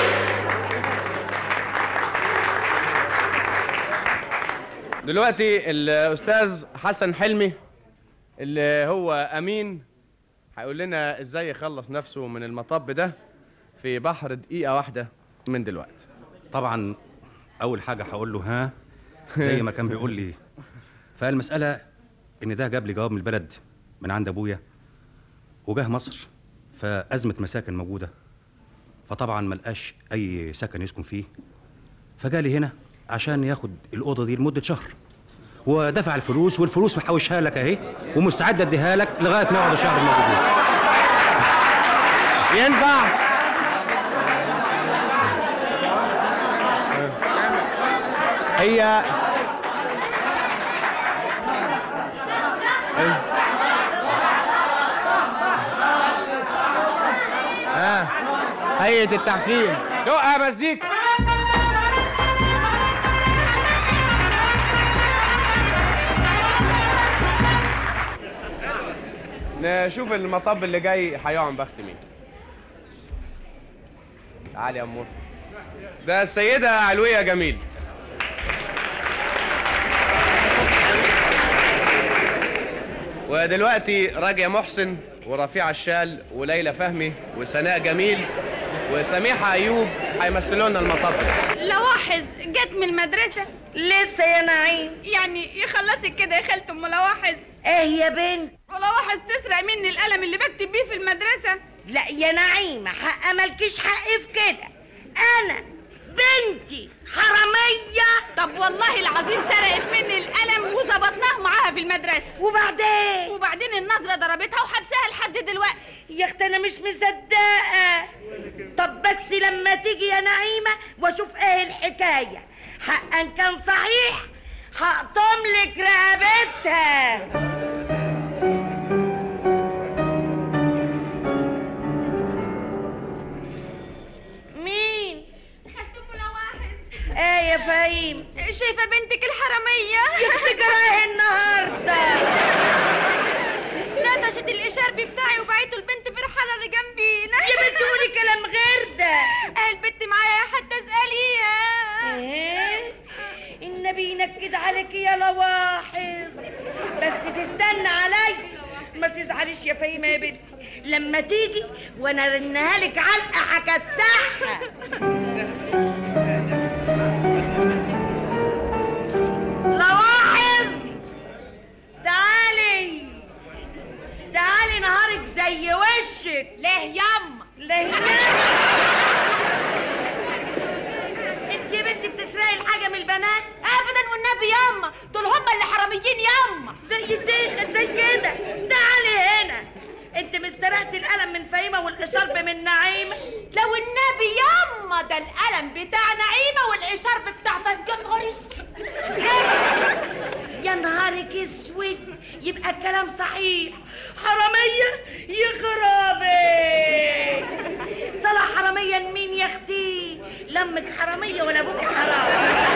دلوقتي الاستاذ حسن حلمي اللي هو امين هيقول لنا ازاي يخلص نفسه من المطب ده في بحر دقيقه واحده من دلوقتي طبعا اول حاجه هقول له ها زي ما كان بيقول لي فالمساله ان ده جاب لي جواب من البلد من عند ابويا وجاه مصر فازمه مساكن موجوده فطبعا ملقاش اي سكن يسكن فيه فجالي هنا عشان ياخد الاوضه دي لمده شهر ودفع الفلوس والفلوس محوشها لك اهي ومستعد اديها لك لغايه ما يقعد الشهر الموجود ينفع هي ها هيئة التحكيم دقها مزيكا نشوف المطب اللي جاي هيقع بخت مين تعالي يا امور ده السيدة علوية جميل ودلوقتي راجع محسن ورفيع الشال وليلى فهمي وسناء جميل وسميحة أيوب هيمثلوا لنا المطب لواحظ جت من المدرسة لسه يا نعيم يعني يخلصك كده يا خالة ام لواحظ ايه يا بنت ولواحظ تسرق مني القلم اللي بكتب بيه في المدرسة لا يا نعيمة حق مالكيش حق في كده انا بنتي حرامية طب والله العظيم سرقت مني القلم وظبطناه معاها في المدرسة وبعدين وبعدين النظرة ضربتها وحبسها لحد دلوقتي يا اختي انا مش مصدقة طب بس لما تيجي يا نعيمة واشوف ايه الحكاية حقا كان صحيح هقطم لك رقبتها مين ايه يا فهيم شايفة بنتك الحرامية يا اختي جرايه النهارده نتشت الاشارب بتاعي وبعته البنت في الحارة اللي جنبينا يا بنت قولي كلام غير ده آه، البنت معايا حتى اسأليها ايه النبي ينكد عليك يا لواحظ بس تستنى علي ما تزعليش يا فهيمة يا بنتي لما تيجي وانا رنها لك علقة هكسحها لواحظ تعالي تعالي نهارك زي وشك ليه ياما ليه ياما انت يا بنتي بتسرقي الحاجة من البنات ابدا والنبي ياما دول هم اللي حراميين ياما زي شيخ زي كده تعالي هنا انت مش سرقت القلم من فهيمة والاشارب من نعيمة لو النبي ياما ده القلم بتاع نعيمة والاشارب بتاع فهد يا نهار اسود يا نهارك اسود يبقى الكلام صحيح حرامية يا خرابي طلع حرامية لمين يا اختي لمك حرامية ولا ابوك حرام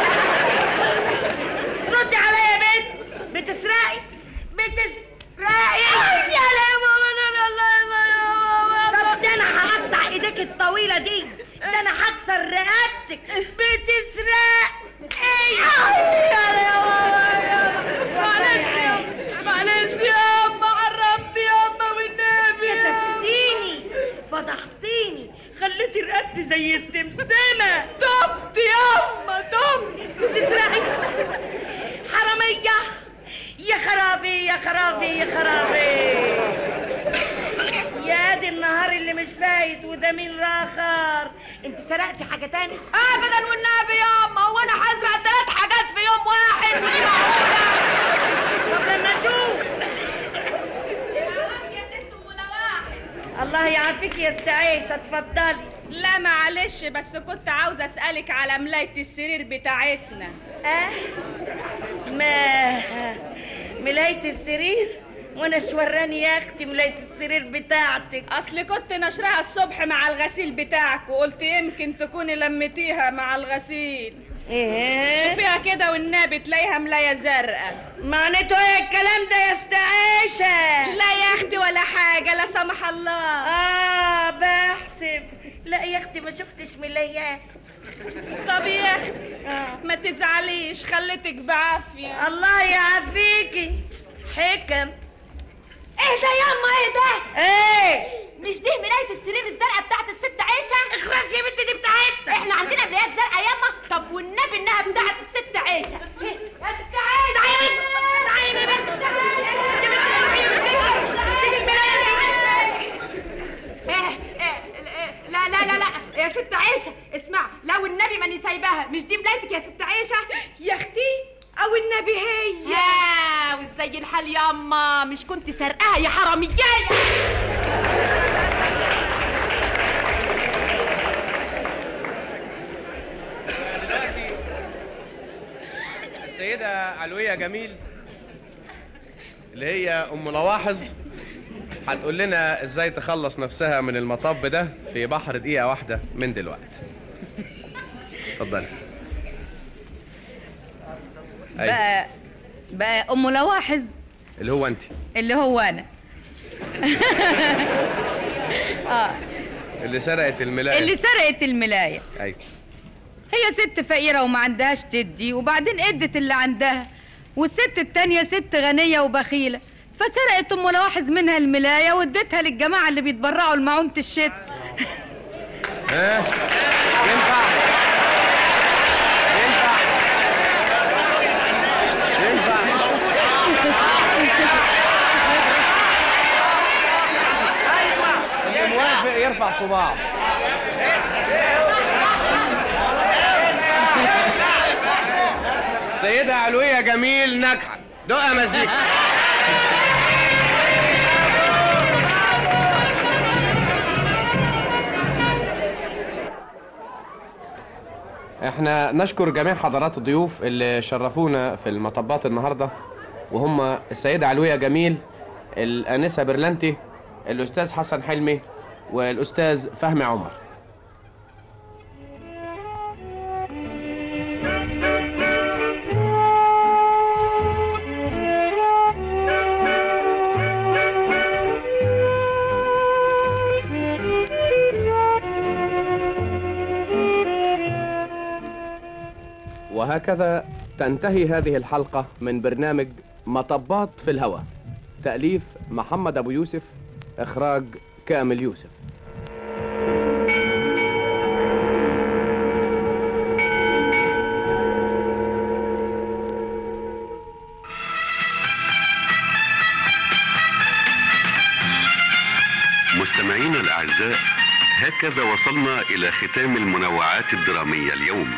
ردي عليا يا بنت بتسرقي بتسرقي يا لا ماما انا الله طب ده انا هقطع ايديك الطويلة دي ده انا هكسر رقبتك بتسرق ايه يا لا معلش ياما معلش ياما عرفت ياما والنبي كتفتيني فضحتيني خليتي رقبتي زي السمسمة تبت ياما تبت بتسرقي حرامية يا خرابي يا خرابي يا خرابي يا دي النهار اللي مش فايت وده مين راخر انت سرقتي حاجة تاني ابدا والنبي ياما وانا هزرع ثلاث حاجات في يوم واحد ودي معقولة طب لما اشوف الله يعافيك يا استعيش اتفضلي لا معلش بس كنت عاوزة اسألك على ملاية السرير بتاعتنا اه ما ملاية السرير وانا شوراني يا اختي ملاية السرير بتاعتك اصل كنت نشرها الصبح مع الغسيل بتاعك وقلت يمكن تكوني لميتيها مع الغسيل ايه شوفيها كده والنبي تلاقيها ملاية زرقاء معناته ايه الكلام ده يا استعيشة لا يا اختي ولا حاجة لا سمح الله اه بحسب لا يا اختي ما شفتش ملايات طب يا اختي ما تزعليش خليتك بعافية الله يعافيكي حكم ايه ده ياما ايه ده ايه مش دي ملاية السرير الزرقاء بتاعت الست عيشة اخرس يا بنتي دي بتاعتنا احنا عندنا ملايات زرقاء ياما طب والنبي انها بتاعت الست عيشة إيه؟ يا ست عيشة تعالي يا بنت تعالي يا بنت تعالي يا إيه، إيه، إيه، لا لا لا لا يا ست عيشة اسمع لو والنبي ماني سايباها مش دي ملايتك يا ست عيشه يا اختي او النبي هي يا وازاي الحال ياما مش كنت سرقاها يا حرامية السيدة علوية جميل اللي هي أم لواحظ هتقول لنا ازاي تخلص نفسها من المطب ده في بحر دقيقة واحدة من دلوقتي اتفضلي أيوة. بقى بقى ام لواحظ اللي هو انت اللي هو انا اه اللي سرقت الملاية اللي سرقت الملايه ايوه هي ست فقيره وما عندهاش تدي وبعدين ادت اللي عندها والست التانية ست غنية وبخيلة فسرقت ام لواحظ منها الملاية وادتها للجماعة اللي بيتبرعوا لمعونة الشتاء ها ينفع ينفع اللي موافق يرفع صباعه سيدة علوية جميل ناجحة دقة مزيكا احنا نشكر جميع حضرات الضيوف اللي شرفونا في المطبات النهارده وهم السيدة علوية جميل الآنسة برلنتي الأستاذ حسن حلمي والأستاذ فهمي عمر وهكذا تنتهي هذه الحلقة من برنامج مطبات في الهواء تأليف محمد أبو يوسف إخراج كامل يوسف مستمعينا الأعزاء هكذا وصلنا إلى ختام المنوعات الدرامية اليوم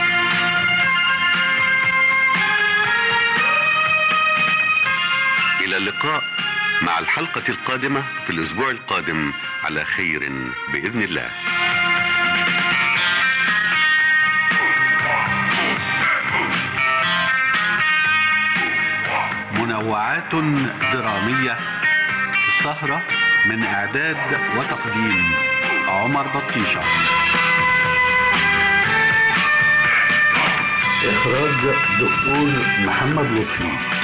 إلى اللقاء مع الحلقة القادمة في الأسبوع القادم على خير بإذن الله منوعات درامية السهرة من إعداد وتقديم عمر بطيشة إخراج دكتور محمد لطفي